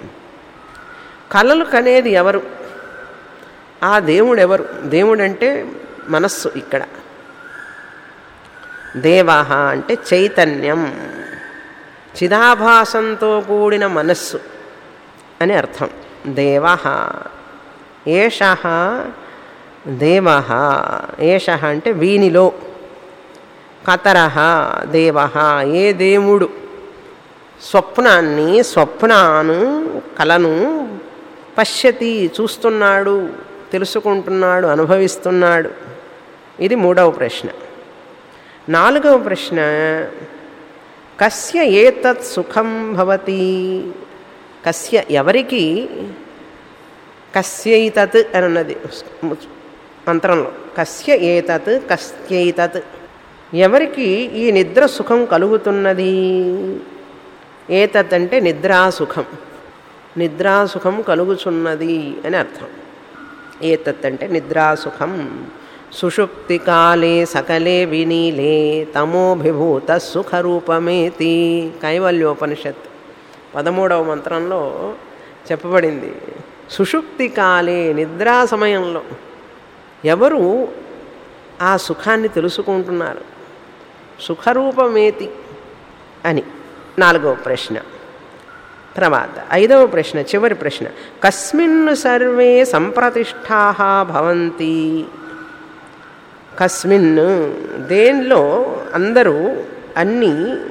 కలలు కనేది ఎవరు ఆ దేవుడు ఎవరు దేవుడంటే మనస్సు ఇక్కడ దేవ అంటే చైతన్యం చిదాభాసంతో కూడిన మనస్సు అని అర్థం దేవ ఏష దేవ ఏష అంటే వీనిలో కతర దేవ ఏ దేవుడు స్వప్నాన్ని స్వప్నాను కలను పశ్యతి చూస్తున్నాడు తెలుసుకుంటున్నాడు అనుభవిస్తున్నాడు ఇది మూడవ ప్రశ్న నాలుగవ ప్రశ్న కస్య ఏతత్ సుఖం భవతి కస్య ఎవరికి కస్యైతత్ అని ఉన్నది మంత్రంలో కస్య ఏతత్ కస్యైతత్ ఎవరికి ఈ నిద్ర సుఖం కలుగుతున్నది ఏతత్ అంటే నిద్రాసుఖం నిద్రాసుఖం కలుగుచున్నది అని అర్థం ఏతత్ అంటే నిద్రాసుఖం సుషుప్తి కాలే సకలే వినీలే తమోభిభూత సుఖరూపమేతి కైవల్యోపనిషత్ పదమూడవ మంత్రంలో చెప్పబడింది సుషుప్తి కాలే నిద్రా సమయంలో ఎవరు ఆ సుఖాన్ని తెలుసుకుంటున్నారు సుఖరూపమేతి అని నాలుగవ ప్రశ్న తర్వాత ఐదవ ప్రశ్న చివరి ప్రశ్న కస్మిన్ సర్వే సంప్రతిష్టా భవంతి కస్మిన్ దేనిలో అందరూ అన్నీ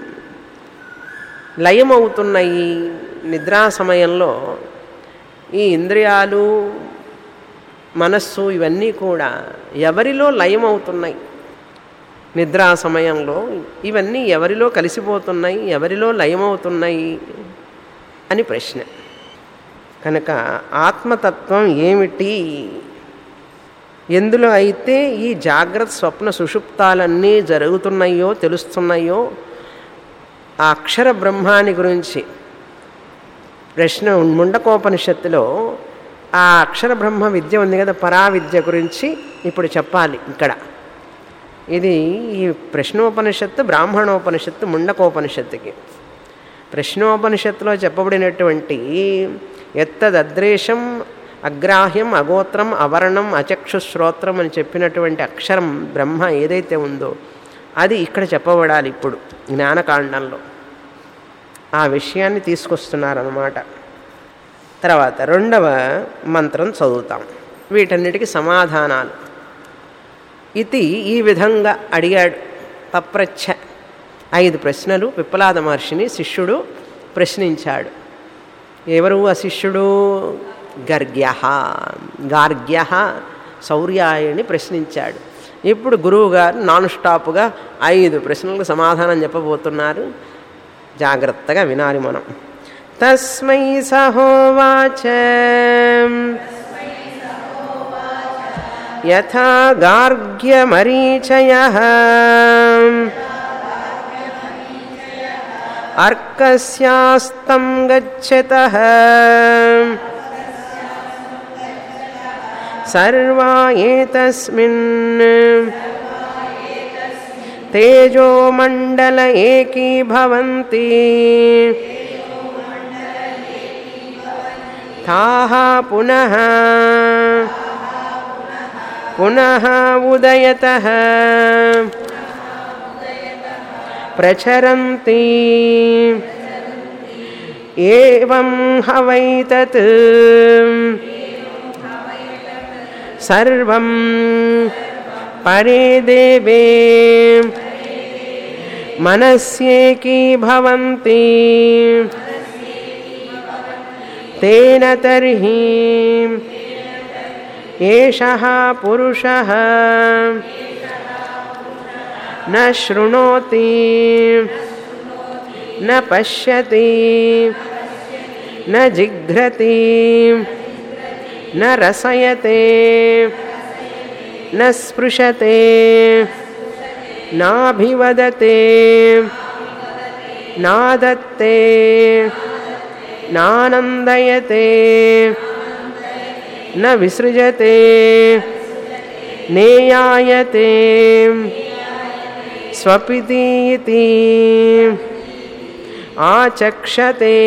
లయమవుతున్నాయి నిద్రా సమయంలో ఈ ఇంద్రియాలు మనస్సు ఇవన్నీ కూడా ఎవరిలో లయమవుతున్నాయి నిద్రా సమయంలో ఇవన్నీ ఎవరిలో కలిసిపోతున్నాయి ఎవరిలో లయమవుతున్నాయి అని ప్రశ్న కనుక ఆత్మతత్వం ఏమిటి ఎందులో అయితే ఈ జాగ్రత్త స్వప్న సుషుప్తాలన్నీ జరుగుతున్నాయో తెలుస్తున్నాయో ఆ అక్షర బ్రహ్మాని గురించి ప్రశ్న ముండకోపనిషత్తులో ఆ అక్షర బ్రహ్మ విద్య ఉంది కదా పరా విద్య గురించి ఇప్పుడు చెప్పాలి ఇక్కడ ఇది ఈ ప్రశ్నోపనిషత్తు బ్రాహ్మణోపనిషత్తు ముండకోపనిషత్తుకి ప్రశ్నోపనిషత్తులో చెప్పబడినటువంటి ఎత్తదద్రేషం అగ్రాహ్యం అగోత్రం అవర్ణం అచక్షుశ్రోత్రం అని చెప్పినటువంటి అక్షరం బ్రహ్మ ఏదైతే ఉందో అది ఇక్కడ చెప్పబడాలి ఇప్పుడు జ్ఞానకాండంలో ఆ విషయాన్ని తీసుకొస్తున్నారన్నమాట తర్వాత రెండవ మంత్రం చదువుతాం వీటన్నిటికీ సమాధానాలు ఇది ఈ విధంగా అడిగాడు పప్రచ్ఛ ఐదు ప్రశ్నలు పిప్పలాద మహర్షిని శిష్యుడు ప్రశ్నించాడు ఎవరు ఆ శిష్యుడు గర్గ్య గార్గ్య శౌర్యాయని ప్రశ్నించాడు ఇప్పుడు గురువు గారు నాన్ స్టాప్గా ఐదు ప్రశ్నలకు సమాధానం చెప్పబోతున్నారు జాగ్రత్తగా వినాలి మనం తస్మై సహోవాచ యథా గార్గ్యమరీచయ అర్కస్యాస్తం గచ్చత సర్వా ఏతస్మిన్ తేజోమండల ఏకీభవంతి తాః పునః పునః ఉదయతః ప్రచరంతి ఏవం హవైతత్ సర్వం పరే దేవే మనస్యేకీభవంతి తేన తర్హి ఏషः పురుషः न शृणोति न पश्यति न जिघ्रति न रसयते न स्पृशते नाभिवदते नादत्ते नानन्दयते न विसृजते नेयायते स्वपिति इति आचक्षते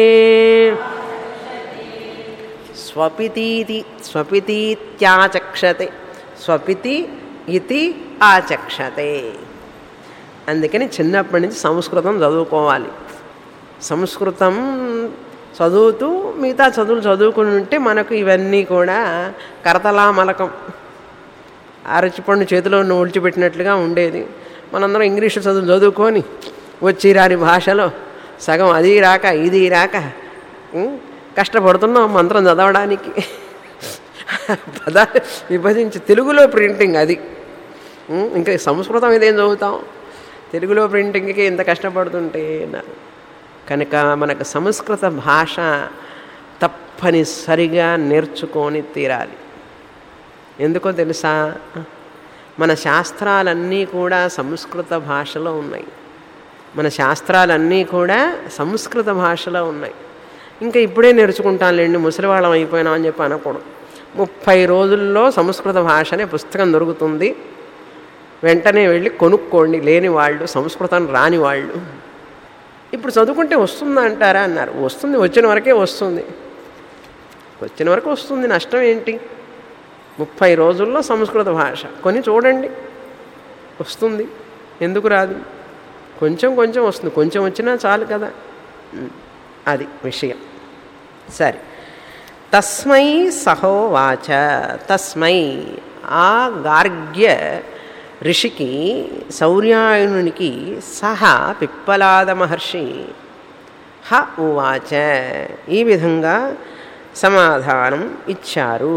స్వపితీతి స్వపితీత్యాచక్షతే స్వపితి ఇతి ఆచక్షతే అందుకని చిన్నప్పటి నుంచి సంస్కృతం చదువుకోవాలి సంస్కృతం చదువుతూ మిగతా చదువులు చదువుకుని ఉంటే మనకు ఇవన్నీ కూడా కరతలామలకం అరచిపండు చేతిలో ఊడ్చిపెట్టినట్లుగా ఉండేది మనందరం ఇంగ్లీషు చదువు చదువుకొని వచ్చి రాని భాషలో సగం అది రాక ఇది రాక ఉం, కష్టపడుతున్నాం మంత్రం చదవడానికి పద విభజించి తెలుగులో ప్రింటింగ్ అది ఉం, ఇంకా సంస్కృతం ఇదేం చదువుతాం తెలుగులో ప్రింటింగ్కి ఇంత కష్టపడుతుంటే అన్నారు కనుక మనకు సంస్కృత భాష తప్పనిసరిగా నేర్చుకొని తీరాలి ఎందుకో తెలుసా మన శాస్త్రాలన్నీ కూడా సంస్కృత భాషలో ఉన్నాయి మన శాస్త్రాలన్నీ కూడా సంస్కృత భాషలో ఉన్నాయి ఇంకా ఇప్పుడే నేర్చుకుంటానులేండి ముసలివాళ్ళం అయిపోయినాం అని చెప్పి అనకూడదు ముప్పై రోజుల్లో సంస్కృత భాష అనే పుస్తకం దొరుకుతుంది వెంటనే వెళ్ళి కొనుక్కోండి లేని వాళ్ళు సంస్కృతం రాని వాళ్ళు ఇప్పుడు చదువుకుంటే వస్తుందా అంటారా అన్నారు వస్తుంది వచ్చిన వరకే వస్తుంది వచ్చిన వరకు వస్తుంది నష్టం ఏంటి ముప్పై రోజుల్లో సంస్కృత భాష కొని చూడండి వస్తుంది ఎందుకు రాదు కొంచెం కొంచెం వస్తుంది కొంచెం వచ్చినా చాలు కదా ఉమ్, అది విషయం సరే తస్మై సహోవాచ తస్మై ఆ గార్గ్య ఋషికి సౌర్యాయనునికి సహ పిప్పలాద మహర్షి హ ఉవాచ ఈ విధంగా సమాధానం ఇచ్చారు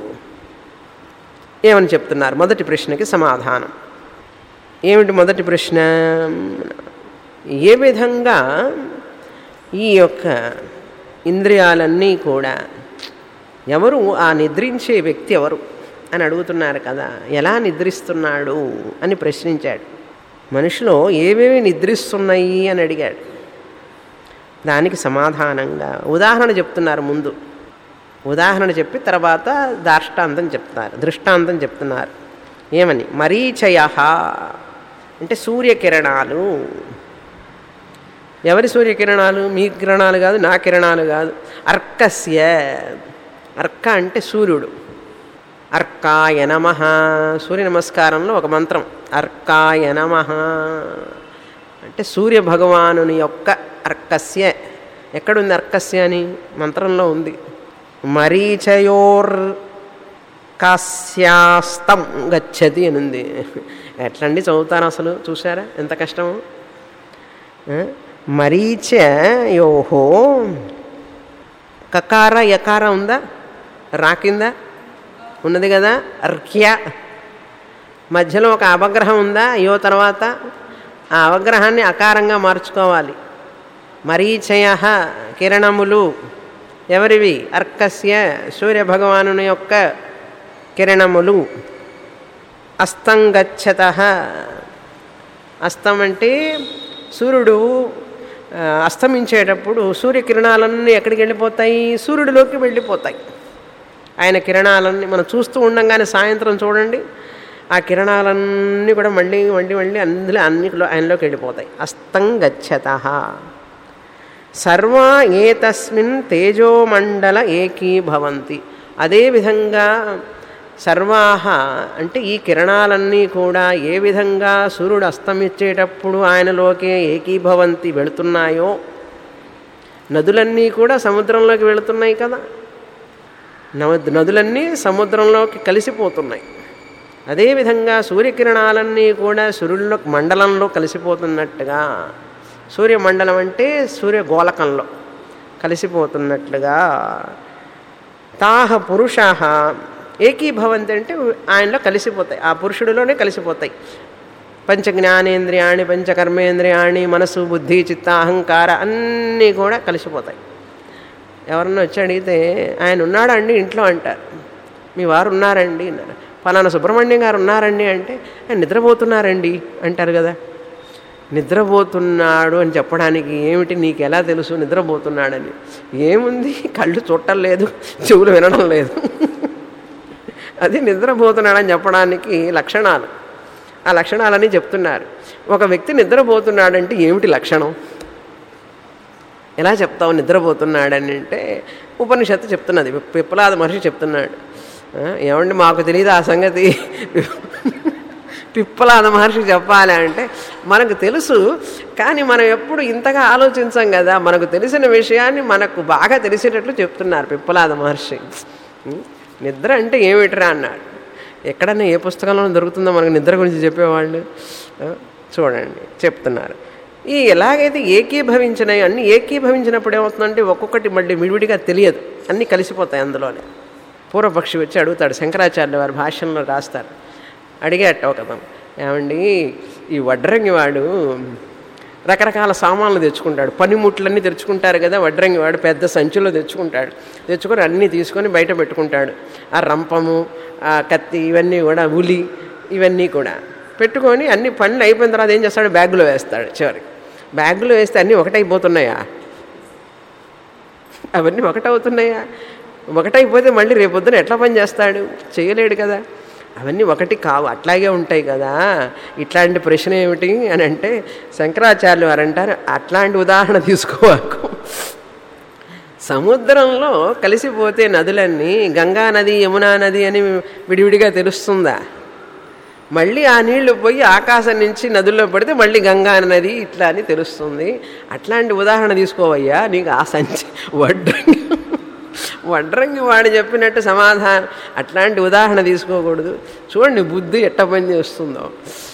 ఏమని చెప్తున్నారు మొదటి ప్రశ్నకి సమాధానం ఏమిటి మొదటి ప్రశ్న ఏ విధంగా ఈ యొక్క ఇంద్రియాలన్నీ కూడా ఎవరు ఆ నిద్రించే వ్యక్తి ఎవరు అని అడుగుతున్నారు కదా ఎలా నిద్రిస్తున్నాడు అని ప్రశ్నించాడు మనిషిలో ఏవేవి నిద్రిస్తున్నాయి అని అడిగాడు దానికి సమాధానంగా ఉదాహరణ చెప్తున్నారు ముందు ఉదాహరణ చెప్పి తర్వాత దాష్టాంతం చెప్తున్నారు దృష్టాంతం చెప్తున్నారు ఏమని మరీచయ అంటే సూర్యకిరణాలు ఎవరి సూర్యకిరణాలు మీ కిరణాలు కాదు నా కిరణాలు కాదు అర్కస్య అర్క అంటే సూర్యుడు అర్కాయ నమ సూర్య నమస్కారంలో ఒక మంత్రం అర్కాయ నమ అంటే సూర్య భగవానుని యొక్క అర్కస్య ఎక్కడుంది అర్కస్య అని మంత్రంలో ఉంది మరీచయోర్ కాస్యాస్తం గచ్చతి అని ఉంది ఎట్లండి చదువుతారు అసలు చూసారా ఎంత కష్టము ఆ? మరీచయోహో కకార యకార ఉందా రాకిందా ఉన్నది కదా అర్క్య మధ్యలో ఒక అవగ్రహం ఉందా యో తర్వాత ఆ అవగ్రహాన్ని అకారంగా మార్చుకోవాలి మరీచయ కిరణములు ఎవరివి అర్కస్య సూర్యభగవాను యొక్క కిరణములు అస్తం గచ్చత అస్తం అంటే సూర్యుడు ఆ, అస్తమించేటప్పుడు సూర్యకిరణాలన్నీ ఎక్కడికి వెళ్ళిపోతాయి సూర్యుడిలోకి వెళ్ళిపోతాయి ఆయన కిరణాలన్నీ మనం చూస్తూ ఉండంగానే సాయంత్రం చూడండి ఆ కిరణాలన్నీ కూడా మళ్ళీ మళ్ళీ మళ్ళీ అందులో అన్ని ఆయనలోకి వెళ్ళిపోతాయి అస్తం గచ్చత సర్వ ఏతస్మిన్ తేజోమండల ఏకీభవంతి అదేవిధంగా సర్వాహ అంటే ఈ కిరణాలన్నీ కూడా ఏ విధంగా సూర్యుడు అస్తమించేటప్పుడు ఆయనలోకే ఏకీభవంతి వెళుతున్నాయో నదులన్నీ కూడా సముద్రంలోకి వెళుతున్నాయి కదా నవ- నదులన్నీ సముద్రంలోకి కలిసిపోతున్నాయి అదేవిధంగా సూర్యకిరణాలన్నీ కూడా సూర్యుల్లో మండలంలో కలిసిపోతున్నట్టుగా సూర్యమండలం అంటే సూర్యగోళకంలో కలిసిపోతున్నట్లుగా తాహ పురుష ఏకీభవంతి అంటే ఆయనలో కలిసిపోతాయి ఆ పురుషుడిలోనే కలిసిపోతాయి పంచ జ్ఞానేంద్రియాణి పంచ కర్మేంద్రియాణి మనసు బుద్ధి చిత్త అహంకార అన్నీ కూడా కలిసిపోతాయి ఎవరన్నా వచ్చి అడిగితే ఆయన ఉన్నాడా అండి ఇంట్లో అంటారు మీ వారు ఉన్నారండి అన్నారు ఫలానా సుబ్రహ్మణ్యం గారు ఉన్నారండి అంటే ఆయన నిద్రపోతున్నారండి అంటారు కదా నిద్రపోతున్నాడు అని చెప్పడానికి ఏమిటి నీకు ఎలా తెలుసు నిద్రపోతున్నాడని ఏముంది కళ్ళు చుట్టం లేదు చెవులు వినడం లేదు అది నిద్రపోతున్నాడని చెప్పడానికి లక్షణాలు ఆ లక్షణాలని చెప్తున్నారు ఒక వ్యక్తి నిద్రపోతున్నాడంటే ఏమిటి లక్షణం ఎలా చెప్తావు నిద్రపోతున్నాడని అంటే ఉపనిషత్తు చెప్తున్నది పిప్పలాద మహర్షి చెప్తున్నాడు ఆ, ఏమండి మాకు తెలియదు ఆ సంగతి పిప్పలాద మహర్షి చెప్పాలి అంటే మనకు తెలుసు కానీ మనం ఎప్పుడు ఇంతగా ఆలోచించాం కదా మనకు తెలిసిన విషయాన్ని మనకు బాగా తెలిసేటట్లు చెప్తున్నారు పిప్పలాద మహర్షి ఉం? నిద్ర అంటే ఏమిటిరా అన్నాడు ఎక్కడన్నా ఏ పుస్తకంలో దొరుకుతుందో మనకు నిద్ర గురించి చెప్పేవాళ్ళు ఆ, చూడండి చెప్తున్నారు ఈ ఎలాగైతే ఏకీభవించినాయి అన్ని ఏకీభవించినప్పుడు ఏమవుతుందంటే ఒక్కొక్కటి మళ్ళీ విడివిడిగా తెలియదు అన్నీ కలిసిపోతాయి అందులోనే పూర్వపక్షి వచ్చి అడుగుతాడు శంకరాచార్యుల వారి భాషల్లో రాస్తారు అడిగేట ఒక కథం ఏమండి ఈ వడ్రంగి వాడు రకరకాల సామాన్లు తెచ్చుకుంటాడు పనిముట్లన్నీ తెచ్చుకుంటారు కదా వడ్రంగి వాడు పెద్ద సంచిలో తెచ్చుకుంటాడు తెచ్చుకొని అన్నీ తీసుకొని బయట పెట్టుకుంటాడు ఆ రంపము ఆ కత్తి ఇవన్నీ కూడా ఉలి ఇవన్నీ కూడా పెట్టుకొని అన్ని పనులు అయిపోయిన తర్వాత ఏం చేస్తాడు బ్యాగులో వేస్తాడు చివరికి బ్యాగులో వేస్తే అన్నీ ఒకటైపోతున్నాయా అవన్నీ ఒకటవుతున్నాయా ఒకటైపోతే మళ్ళీ రేపొద్దున ఎట్లా పని చేస్తాడు చేయలేడు కదా అవన్నీ ఒకటి కావు అట్లాగే ఉంటాయి కదా ఇట్లాంటి ప్రశ్న ఏమిటి అని అంటే శంకరాచార్యులు వారు అంటారు అట్లాంటి ఉదాహరణ తీసుకోవాకు సముద్రంలో కలిసిపోతే నదులన్నీ గంగా నది యమునా నది అని విడివిడిగా తెలుస్తుందా మళ్ళీ ఆ నీళ్లు పోయి ఆకాశం నుంచి నదుల్లో పడితే మళ్ళీ గంగా నది ఇట్లా అని తెలుస్తుంది అట్లాంటి ఉదాహరణ తీసుకోవయ్యా నీకు ఆ సంచి వడ్రంగి వడ్రంగి వాడు చెప్పినట్టు సమాధానం అట్లాంటి ఉదాహరణ తీసుకోకూడదు చూడండి బుద్ధి ఎట్ట పని చేస్తుందో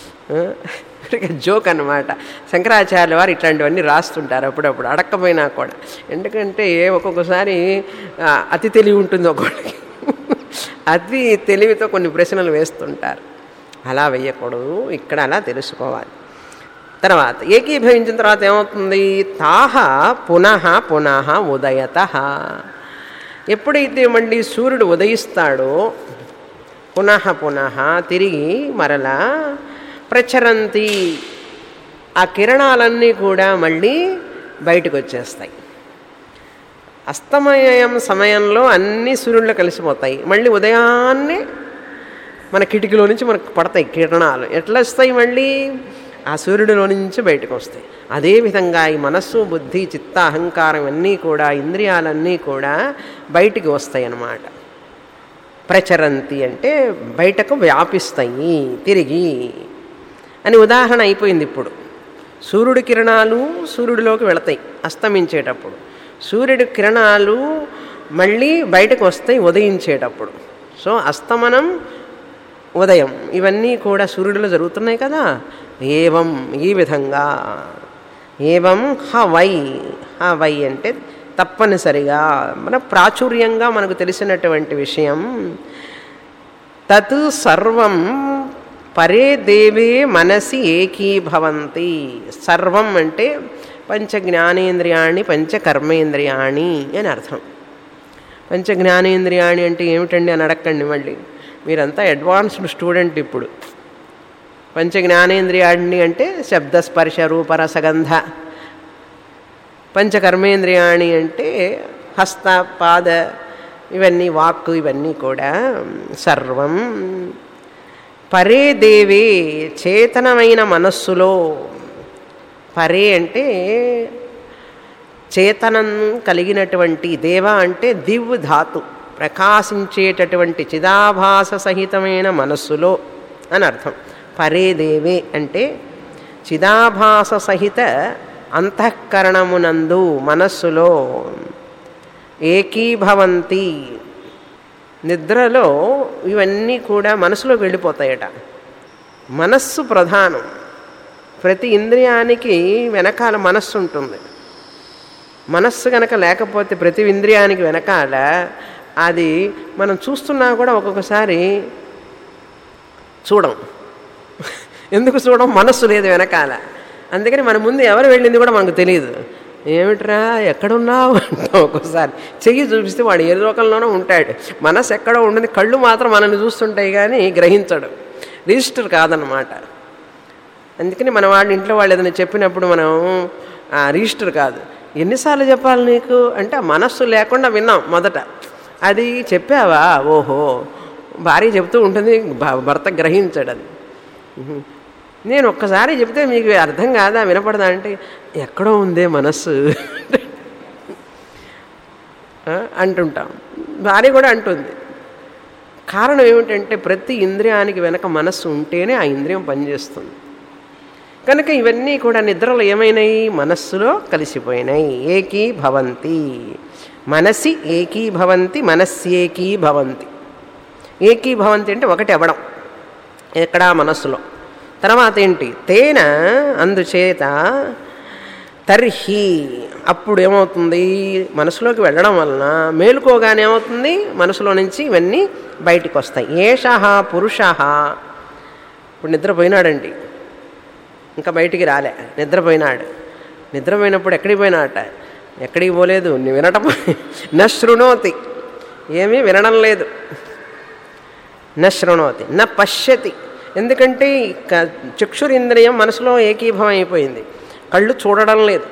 జోక్ అన్నమాట శంకరాచార్య వారు ఇట్లాంటివన్నీ రాస్తుంటారు అప్పుడప్పుడు అడక్కపోయినా కూడా ఎందుకంటే ఒక్కొక్కసారి ఆ, అతి తెలివి ఉంటుంది ఒక్కొక్కడికి అతి తెలివితో కొన్ని ప్రశ్నలు వేస్తుంటారు అలా వేయకూడదు ఇక్కడ అలా తెలుసుకోవాలి తర్వాత ఏకీభవించిన తర్వాత ఏమవుతుంది తాహ పునః పునః ఉదయత ఎప్పుడైతే మళ్ళీ సూర్యుడు ఉదయిస్తాడో పునః పునః తిరిగి మరలా ప్రచరంతి ఆ కిరణాలన్నీ కూడా మళ్ళీ బయటకు వచ్చేస్తాయి అస్తమయం సమయంలో అన్ని సూర్యుళ్ళు కలిసిపోతాయి మళ్ళీ ఉదయాన్నే మన కిటికీలో నుంచి మనకు పడతాయి కిరణాలు ఎట్లా వస్తాయి మళ్ళీ ఆ సూర్యుడిలో నుంచి బయటకు వస్తాయి అదేవిధంగా ఈ మనస్సు బుద్ధి చిత్త అహంకారం అన్నీ కూడా ఇంద్రియాలన్నీ కూడా బయటికి వస్తాయి అన్నమాట ప్రచరంతి అంటే బయటకు వ్యాపిస్తాయి తిరిగి అని ఉదాహరణ అయిపోయింది ఇప్పుడు సూర్యుడి కిరణాలు సూర్యుడిలోకి వెళతాయి అస్తమించేటప్పుడు సూర్యుడి కిరణాలు మళ్ళీ బయటకు వస్తాయి ఉదయించేటప్పుడు సో అస్తమనం ఉదయం ఇవన్నీ కూడా సూర్యుడిలో జరుగుతున్నాయి కదా ఏవం ఈ విధంగా ఏవం హవై హవై అంటే తప్పనిసరిగా మన ప్రాచుర్యంగా మనకు తెలిసినటువంటి విషయం తత్ సర్వం పరే దేవే మనసి ఏకీభవంతి సర్వం అంటే పంచ జ్ఞానేంద్రియాణి పంచ కర్మేంద్రియాణి అని అర్థం పంచ జ్ఞానేంద్రియాణి అంటే ఏమిటండి అని అడగండి మళ్ళీ మీరంతా అడ్వాన్స్డ్ స్టూడెంట్ ఇప్పుడు పంచ జ్ఞానేంద్రియాణి అంటే శబ్ద స్పర్శ రూప రసగంధ పంచకర్మేంద్రియాణి అంటే హస్త పాద ఇవన్నీ వాక్కు ఇవన్నీ కూడా సర్వం పరే దేవే చేతనమైన మనస్సులో పరే అంటే చేతనం కలిగినటువంటి దేవ అంటే దివ్ ధాతు ప్రకాశించేటటువంటి చిదాభాస సహితమైన మనస్సులో అని అర్థం పరే దేవే అంటే చిదాభాస సహిత అంతఃకరణమునందు మనస్సులో ఏకీభవంతి నిద్రలో ఇవన్నీ కూడా మనసులోకి వెళ్ళిపోతాయట మనస్సు ప్రధానం ప్రతి ఇంద్రియానికి వెనకాల మనస్సు ఉంటుంది మనస్సు కనుక లేకపోతే ప్రతి ఇంద్రియానికి వెనకాల అది మనం చూస్తున్నా కూడా ఒక్కొక్కసారి చూడం ఎందుకు చూడం మనస్సు లేదు వెనకాల అందుకని మన ముందు ఎవరు వెళ్ళింది కూడా మనకు తెలియదు ఏమిట్రా ఎక్కడున్నావు అంటాం ఒక్కోసారి చెయ్యి చూపిస్తే వాడు ఏ లోకంలోనో ఉంటాడు మనసు ఎక్కడో ఉంటుంది కళ్ళు మాత్రం మనల్ని చూస్తుంటాయి కానీ గ్రహించడు రిజిస్టర్ కాదనమాట అందుకని మన వాళ్ళు ఇంట్లో వాళ్ళు ఏదైనా చెప్పినప్పుడు మనం ఆ, రిజిస్టర్ కాదు ఎన్నిసార్లు చెప్పాలి నీకు అంటే ఆ మనస్సు లేకుండా విన్నాం మొదట అది చెప్పావా ఓహో భార్య చెప్తూ ఉంటుంది భ- భర్త గ్రహించడు అది ఉహు. నేను ఒక్కసారి చెప్తే మీకు అర్థం కాదా వినపడదా అంటే ఎక్కడో ఉందే మనస్సు ఆ, అంటుంటాం భార్య కూడా అంటుంది కారణం ఏమిటంటే ప్రతి ఇంద్రియానికి వెనక మనస్సు ఉంటేనే ఆ ఇంద్రియం పనిచేస్తుంది కనుక ఇవన్నీ కూడా నిద్రలో ఏమైనాయి మనస్సులో కలిసిపోయినాయి ఏకీభవంతి మనసి ఏకీభవంతి మనస్యేకీభవంతి ఏకీభవంతి అంటే ఒకటి అవ్వడం ఎక్కడా మనస్సులో తర్వాత ఏంటి తేన అందుచేత తర్హి అప్పుడు ఏమవుతుంది మనసులోకి వెళ్ళడం వలన మేలుకోగానే ఏమవుతుంది మనసులో నుంచి ఇవన్నీ బయటికి వస్తాయి ఏష పురుష ఇప్పుడు నిద్రపోయినాడండి ఇంకా బయటికి రాలే నిద్రపోయినాడు నిద్రపోయినప్పుడు ఎక్కడికి పోయినాట ఎక్కడికి పోలేదు ని- వినటం న శృణోతి ఏమీ వినడం లేదు న శృణోతి న పశ్యతి ఎందుకంటే ఈ క- చక్షురింద్రియం మనసులో ఏకీభవం అయిపోయింది కళ్ళు చూడడం లేదు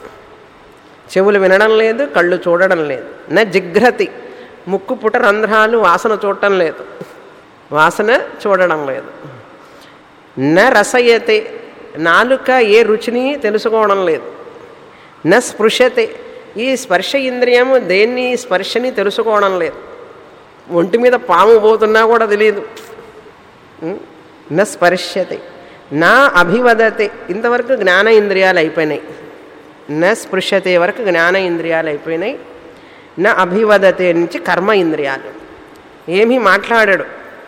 చెవులు వినడం లేదు కళ్ళు చూడడం లేదు న జిఘ్రతి ముక్కు పుట రంధ్రాలు వాసన చూడటం లేదు వాసన చూడడం లేదు న రసయతే నాలుక ఏ రుచిని తెలుసుకోవడం లేదు న స్పృశతే ఈ స్పర్శ ఇంద్రియము దేన్ని స్పర్శని తెలుసుకోవడం లేదు ఒంటి మీద పాము పోతున్నా కూడా తెలియదు ఉం? న స్పర్శతే నా అభివదతే ఇంతవరకు జ్ఞాన ఇంద్రియాలు అయిపోయినాయి న స్పృశతే వరకు జ్ఞాన ఇంద్రియాలు అయిపోయినాయి నా అభివదతే నుంచి కర్మ ఇంద్రియాలు ఏమీ మాట్లాడాడు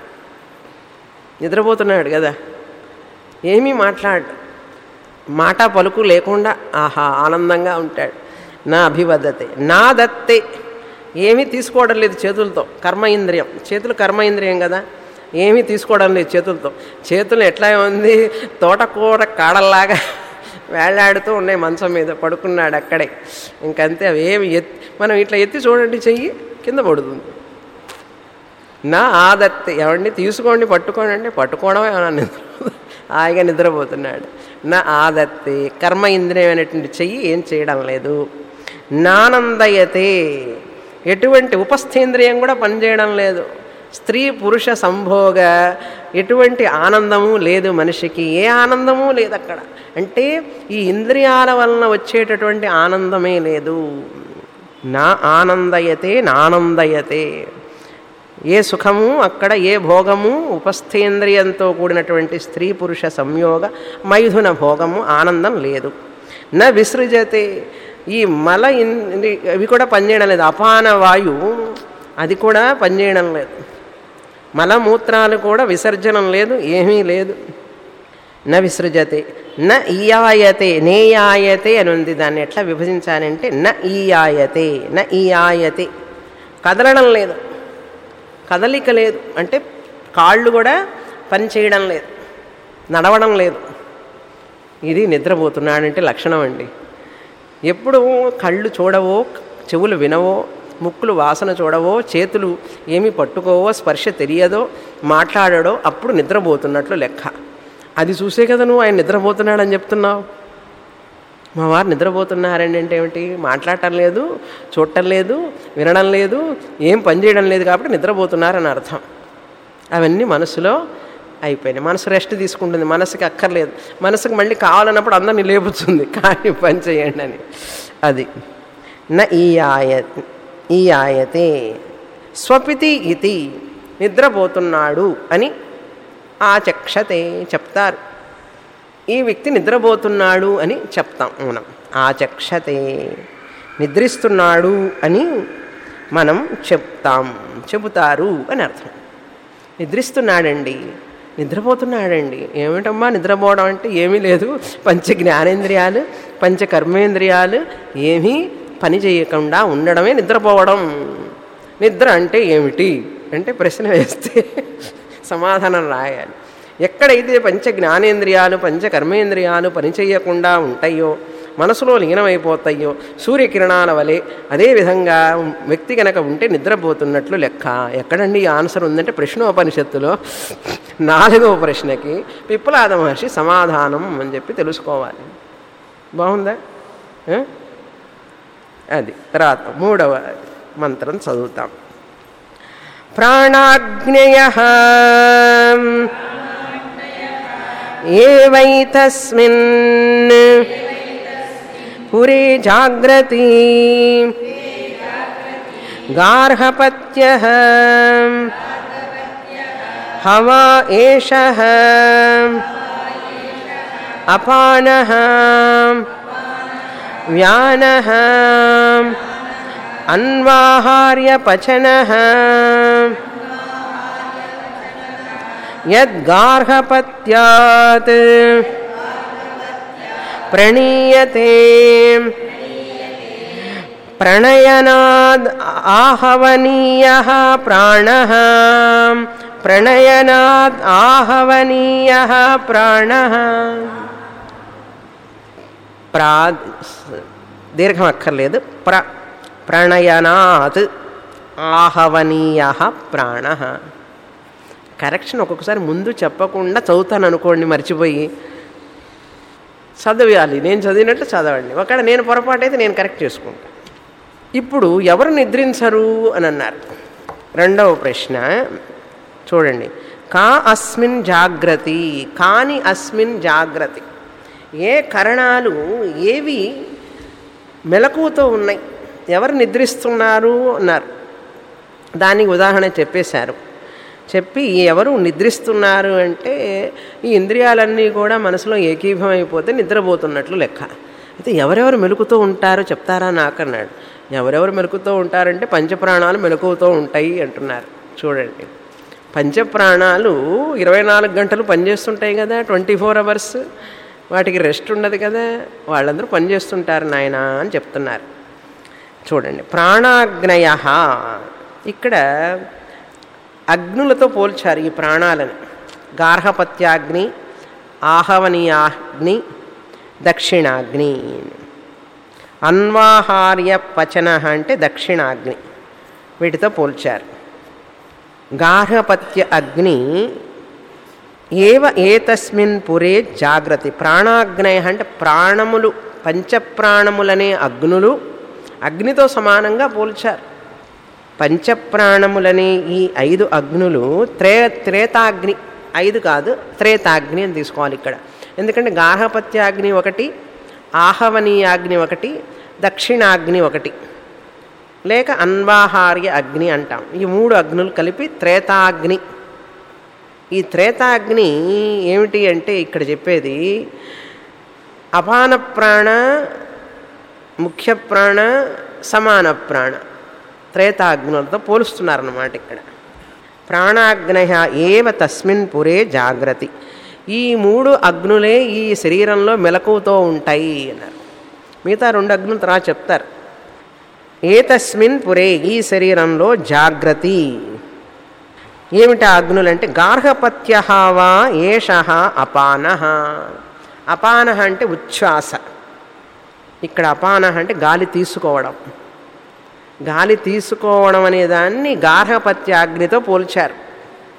నిద్రపోతున్నాడు కదా ఏమీ మాట్లాడు మాట పలుకు లేకుండా ఆహా ఆనందంగా ఉంటాడు నా అభివదతే నా దత్తే ఏమీ తీసుకోవడం లేదు చేతులతో కర్మ ఇంద్రియం చేతులు కర్మ ఇంద్రియం కదా ఏమీ తీసుకోవడం లేదు చేతులతో చేతులు ఎట్లా ఉంది తోటకూర కాడల్లాగా వేలాడుతూ ఉన్నాయి మంచం మీద పడుకున్నాడు అక్కడే ఇంకంతే అవి ఏమి ఎత్తి మనం ఇట్లా ఎత్తి చూడండి చెయ్యి కింద పడుతుంది నా ఆదత్తి ఎవరిని తీసుకోండి పట్టుకోండి అంటే పట్టుకోవడమే నా నిద్ర హాయిగా నిద్రపోతున్నాడు నా ఆదత్తి కర్మ ఇంద్రియమైనటువంటి చెయ్యి ఏం చేయడం లేదు నానందయతే ఎటువంటి ఉపస్థేంద్రియం కూడా పనిచేయడం లేదు స్త్రీ పురుష సంభోగ ఎటువంటి ఆనందము లేదు మనిషికి ఏ ఆనందము లేదు అక్కడ అంటే ఈ ఇంద్రియాల వలన వచ్చేటటువంటి ఆనందమే లేదు నా ఆనందయతే నానందయతే ఏ సుఖము అక్కడ ఏ భోగము ఉపస్థేంద్రియంతో కూడినటువంటి స్త్రీ పురుష సంయోగ మైథున భోగము ఆనందం లేదు న విసృజతే ఈ మల ఇన్- ఇవి కూడా పనిచేయడం లేదు అపాన వాయువు అది కూడా పనిచేయడం లేదు మలమూత్రాలు కూడా విసర్జనం లేదు ఏమీ లేదు న విసృజతే న ఈయాయతే నేయాయతే అని ఉంది దాన్ని ఎట్లా విభజించాలంటే న ఈయాయతే న ఈయాయతే కదలడం లేదు కదలిక లేదు అంటే కాళ్ళు కూడా పని చేయడం లేదు నడవడం లేదు ఇది నిద్రపోతున్నాడంటే లక్షణం అండి ఎప్పుడు కళ్ళు చూడవో చెవులు వినవో ముక్కులు వాసన చూడవో చేతులు ఏమి పట్టుకోవో స్పర్శ తెలియదో మాట్లాడాడో అప్పుడు నిద్రపోతున్నట్లు లెక్క అది చూసే కదా నువ్వు ఆయన నిద్రపోతున్నాడని చెప్తున్నావు మా వారు నిద్రపోతున్నారండి అంటే ఏమిటి మాట్లాడటం లేదు చూడటం లేదు వినడం లేదు ఏం పని చేయడం లేదు కాబట్టి నిద్రపోతున్నారని అర్థం అవన్నీ మనసులో అయిపోయినాయి మనసు రెస్ట్ తీసుకుంటుంది మనసుకి అక్కర్లేదు మనసుకు మళ్ళీ కావాలన్నప్పుడు అందరినీ లేపుతుంది కానీ పని చేయండి అని అది న ఈ ఆయ ఈ ఆయతే స్వపితి ఇతి నిద్రపోతున్నాడు అని ఆచక్షతే చెప్తారు ఈ వ్యక్తి నిద్రపోతున్నాడు అని చెప్తాం మనం ఆచక్షతే నిద్రిస్తున్నాడు అని మనం చెప్తాం చెబుతారు అని అర్థం నిద్రిస్తున్నాడండి నిద్రపోతున్నాడండి ఏమిటమ్మా నిద్రపోవడం అంటే ఏమీ లేదు పంచ జ్ఞానేంద్రియాలు పంచ కర్మేంద్రియాలు ఏమీ పని చేయకుండా ఉండడమే నిద్రపోవడం నిద్ర అంటే ఏమిటి అంటే ప్రశ్న వేస్తే సమాధానం రాయాలి ఎక్కడైతే పంచ జ్ఞానేంద్రియాలు పంచ కర్మేంద్రియాలు పనిచేయకుండా ఉంటాయో మనసులో లీనమైపోతాయో సూర్యకిరణాల వలె అదేవిధంగా వ్యక్తి కనుక ఉంటే నిద్రపోతున్నట్లు లెక్క ఎక్కడండి ఈ ఆన్సర్ ఉందంటే ప్రశ్నోపనిషత్తులో నాలుగవ ప్రశ్నకి పిప్పలాద మహర్షి సమాధానం అని చెప్పి తెలుసుకోవాలి బాగుందా ఆ? అది తర్వాత మూడవ మంత్రం చదువుతాం ప్రాణాగ్నయ ఏవైతస్మిన్ పురే జాగ్రతి గార్హపత్య హవా ఏష అపాన వ్యాన అన్వాహార్యపచన యద్గార్హపత్యాత్ ప్రణీయతే ప్రణయనాద్ ఆహవనీయ ప్రాణ ప్రణయనాద్ ఆహవనీయ ప్రాణ ప్రా దీర్ఘం అక్కర్లేదు ప్ర ప్రణయనాత్ ఆహవనీయ ప్రాణ కరెక్షన్ ఒక్కొక్కసారి ముందు చెప్పకుండా చదువుతాను అనుకోండి మర్చిపోయి చదివాలి నేను చదివినట్టు చదవండి ఒకవేళ నేను పొరపాటు అయితే నేను కరెక్ట్ చేసుకుంటాను ఇప్పుడు ఎవరు నిద్రించరు అని అన్నారు రెండవ ప్రశ్న చూడండి కా అస్మిన్ జాగ్రత్త కాని అస్మిన్ జాగ్రత్త ఏ కరణాలు ఏవి మెలకువతో ఉన్నాయి ఎవరు నిద్రిస్తున్నారు అన్నారు దానికి ఉదాహరణ చెప్పేశారు చెప్పి ఎవరు నిద్రిస్తున్నారు అంటే ఈ ఇంద్రియాలన్నీ కూడా మనసులో ఏకీభమైపోతే నిద్రపోతున్నట్లు లెక్క అయితే ఎవరెవరు మెలుకుతూ ఉంటారో చెప్తారా నాకన్నాడు ఎవరెవరు మెలుకుతూ ఉంటారంటే పంచప్రాణాలు మెలకువతో ఉంటాయి అంటున్నారు చూడండి పంచప్రాణాలు ఇరవై నాలుగు గంటలు పనిచేస్తుంటాయి కదా ట్వంటీ ఫోర్ అవర్స్ వాటికి రెస్ట్ ఉండదు కదా వాళ్ళందరూ పనిచేస్తుంటారు నాయన అని చెప్తున్నారు చూడండి ప్రాణాగ్నయ ఇక్కడ అగ్నులతో పోల్చారు ఈ ప్రాణాలను గార్హపత్యాగ్ని ఆహవనీయాగ్ని దక్షిణాగ్ని అన్వాహార్య పచన అంటే దక్షిణాగ్ని వీటితో పోల్చారు గార్హపత్య అగ్ని ఏవ ఏతస్మిన్ పురే జాగ్రత్త ప్రాణాగ్నయ అంటే ప్రాణములు పంచప్రాణములనే అగ్నులు అగ్నితో సమానంగా పోల్చారు పంచప్రాణములనే ఈ ఐదు అగ్నులు త్రే త్రేతాగ్ని ఐదు కాదు త్రేతాగ్ని అని తీసుకోవాలి ఇక్కడ ఎందుకంటే గార్హపత్యాగ్ని ఒకటి ఆహవనీయాగ్ని ఒకటి దక్షిణాగ్ని ఒకటి లేక అన్వాహార్య అగ్ని అంటాం ఈ మూడు అగ్నులు కలిపి త్రేతాగ్ని ఈ త్రేతాగ్ని ఏమిటి అంటే ఇక్కడ చెప్పేది అపాన ప్రాణ ముఖ్య ప్రాణ సమాన ప్రాణ త్రేతాగ్నులతో పోలుస్తున్నారన్నమాట ఇక్కడ ప్రాణాగ్నయ ఏవ తస్మిన్ పురే జాగ్రత్త ఈ మూడు అగ్నులే ఈ శరీరంలో మెలకువతో ఉంటాయి అన్నారు మిగతా రెండు అగ్నులు తర్వాత చెప్తారు ఏ తస్మిన్ పురే ఈ శరీరంలో జాగ్రత్త ఏమిటి ఆ అగ్నులంటే గార్హపత్య వా ఏష అపాన అపాన అంటే ఉచ్ఛ్వాస ఇక్కడ అపాన అంటే గాలి తీసుకోవడం గాలి తీసుకోవడం అనే దాన్ని గార్హపత్యాగ్నితో పోల్చారు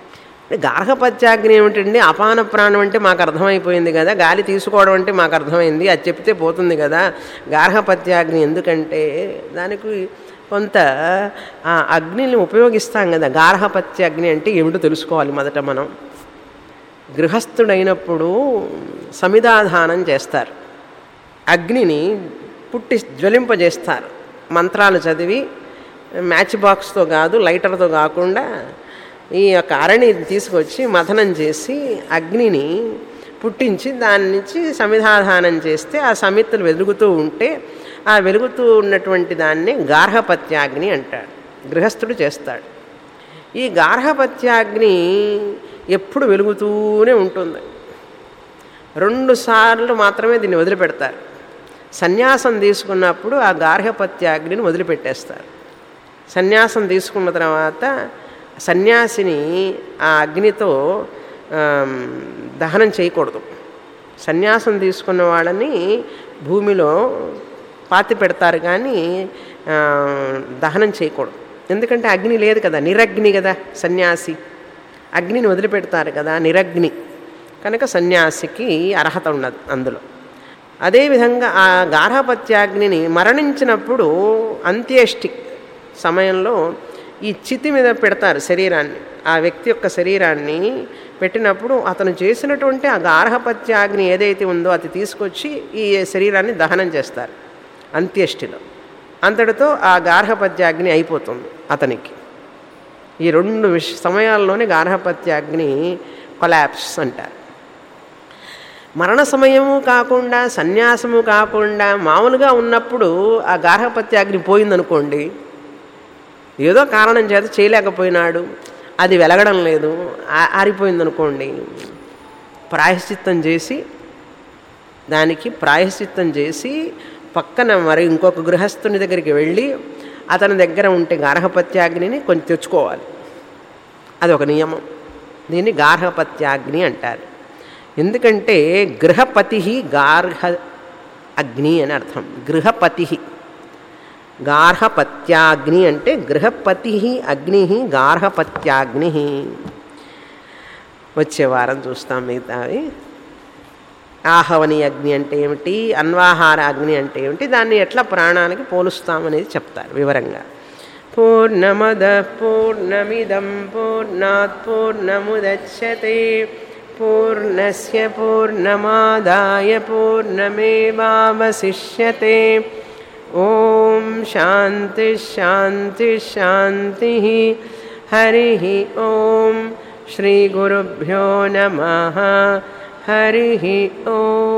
గార్హపత్యాగ్ని ఏమిటండి అపాన ప్రాణం అంటే మాకు అర్థమైపోయింది కదా గాలి తీసుకోవడం అంటే మాకు అర్థమైంది అది చెప్తే పోతుంది కదా గార్హపత్యాగ్ని ఎందుకంటే దానికి కొంత ఆ అగ్నిని ఉపయోగిస్తాం కదా గార్హపత్యాగ్ని అంటే ఏమిటో తెలుసుకోవాలి మొదట మనం గృహస్థుడైనప్పుడు సమిధాధానం చేస్తారు అగ్నిని పుట్టి జ్వలింపజేస్తారు మంత్రాలు చదివి మ్యాచ్ బాక్స్తో కాదు లైటర్తో కాకుండా ఈ యొక్క అరణి తీసుకొచ్చి మథనం చేసి అగ్నిని పుట్టించి దాని నుంచి సమిధాధానం చేస్తే ఆ సమిత్తులు వెలుగుతూ ఉంటే ఆ వెలుగుతూ ఉన్నటువంటి దాన్ని గార్హపత్యాగ్ని అంటాడు గృహస్థుడు చేస్తాడు ఈ గార్హపత్యాగ్ని ఎప్పుడు వెలుగుతూనే ఉంటుంది రెండు సార్లు మాత్రమే దీన్ని వదిలిపెడతారు సన్యాసం తీసుకున్నప్పుడు ఆ గార్హపత్యాగ్నిని వదిలిపెట్టేస్తారు సన్యాసం తీసుకున్న తర్వాత సన్యాసిని ఆ అగ్నితో ఆమ్, దహనం చేయకూడదు సన్యాసం తీసుకున్న వాళ్ళని భూమిలో పాతి పెడతారు కానీ ఆ, దహనం చేయకూడదు ఎందుకంటే అగ్ని లేదు కదా నిరగ్ని కదా సన్యాసి అగ్నిని వదిలిపెడతారు కదా నిరగ్ని కనుక సన్యాసికి అర్హత ఉండదు అందులో అదేవిధంగా ఆ గార్హపత్యాగ్నిని మరణించినప్పుడు అంత్యేష్టి సమయంలో ఈ చితి మీద పెడతారు శరీరాన్ని ఆ వ్యక్తి యొక్క శరీరాన్ని పెట్టినప్పుడు అతను చేసినటువంటి ఆ గార్హపత్యాగ్ని ఏదైతే ఉందో అది తీసుకొచ్చి ఈ శరీరాన్ని దహనం చేస్తారు అంత్యేష్టిలో అంతటితో ఆ గార్హపత్యాగ్ని అయిపోతుంది అతనికి ఈ రెండు విష సమయాల్లోనే గార్హపత్యాగ్ని కొలాప్స్ అంటారు మరణ సమయము కాకుండా సన్యాసము కాకుండా మామూలుగా ఉన్నప్పుడు ఆ గార్హపత్యాగ్ని పోయిందనుకోండి ఏదో కారణం చేత చేయలేకపోయినాడు అది వెలగడం లేదు ఆ- ఆరిపోయిందనుకోండి ప్రాయశ్చిత్తం చేసి దానికి ప్రాయశ్చిత్తం చేసి పక్కన మరి ఇంకొక గృహస్థుని దగ్గరికి వెళ్ళి అతని దగ్గర ఉంటే గార్హపత్యాగ్నిని కొంచెం తెచ్చుకోవాలి అది ఒక నియమం దీన్ని గార్హపత్యాగ్ని అంటారు ఎందుకంటే గృహపతి గార్హ అగ్ని అని అర్థం గృహపతి గార్హపత్యాగ్ని అంటే గృహపతి అగ్ని గార్హపత్యాగ్ని వచ్చే వారం చూస్తాం మిగతావి ఆహవని అగ్ని అంటే ఏమిటి అన్వాహార అగ్ని అంటే ఏమిటి దాన్ని ఎట్లా ప్రాణానికి పోలుస్తామనేది చెప్తారు వివరంగా పూర్ణమద పూర్ణమిదం పూర్ణాత్ పూర్ణముదచ్చతే పూర్ణస్య పూర్ణమాదాయ పూర్ణమేవావశిష్యతే ఓం శాంతి శాంతి శాంతి హరి ఓం శ్రీ గురుభ్యో నమ హరి ఓం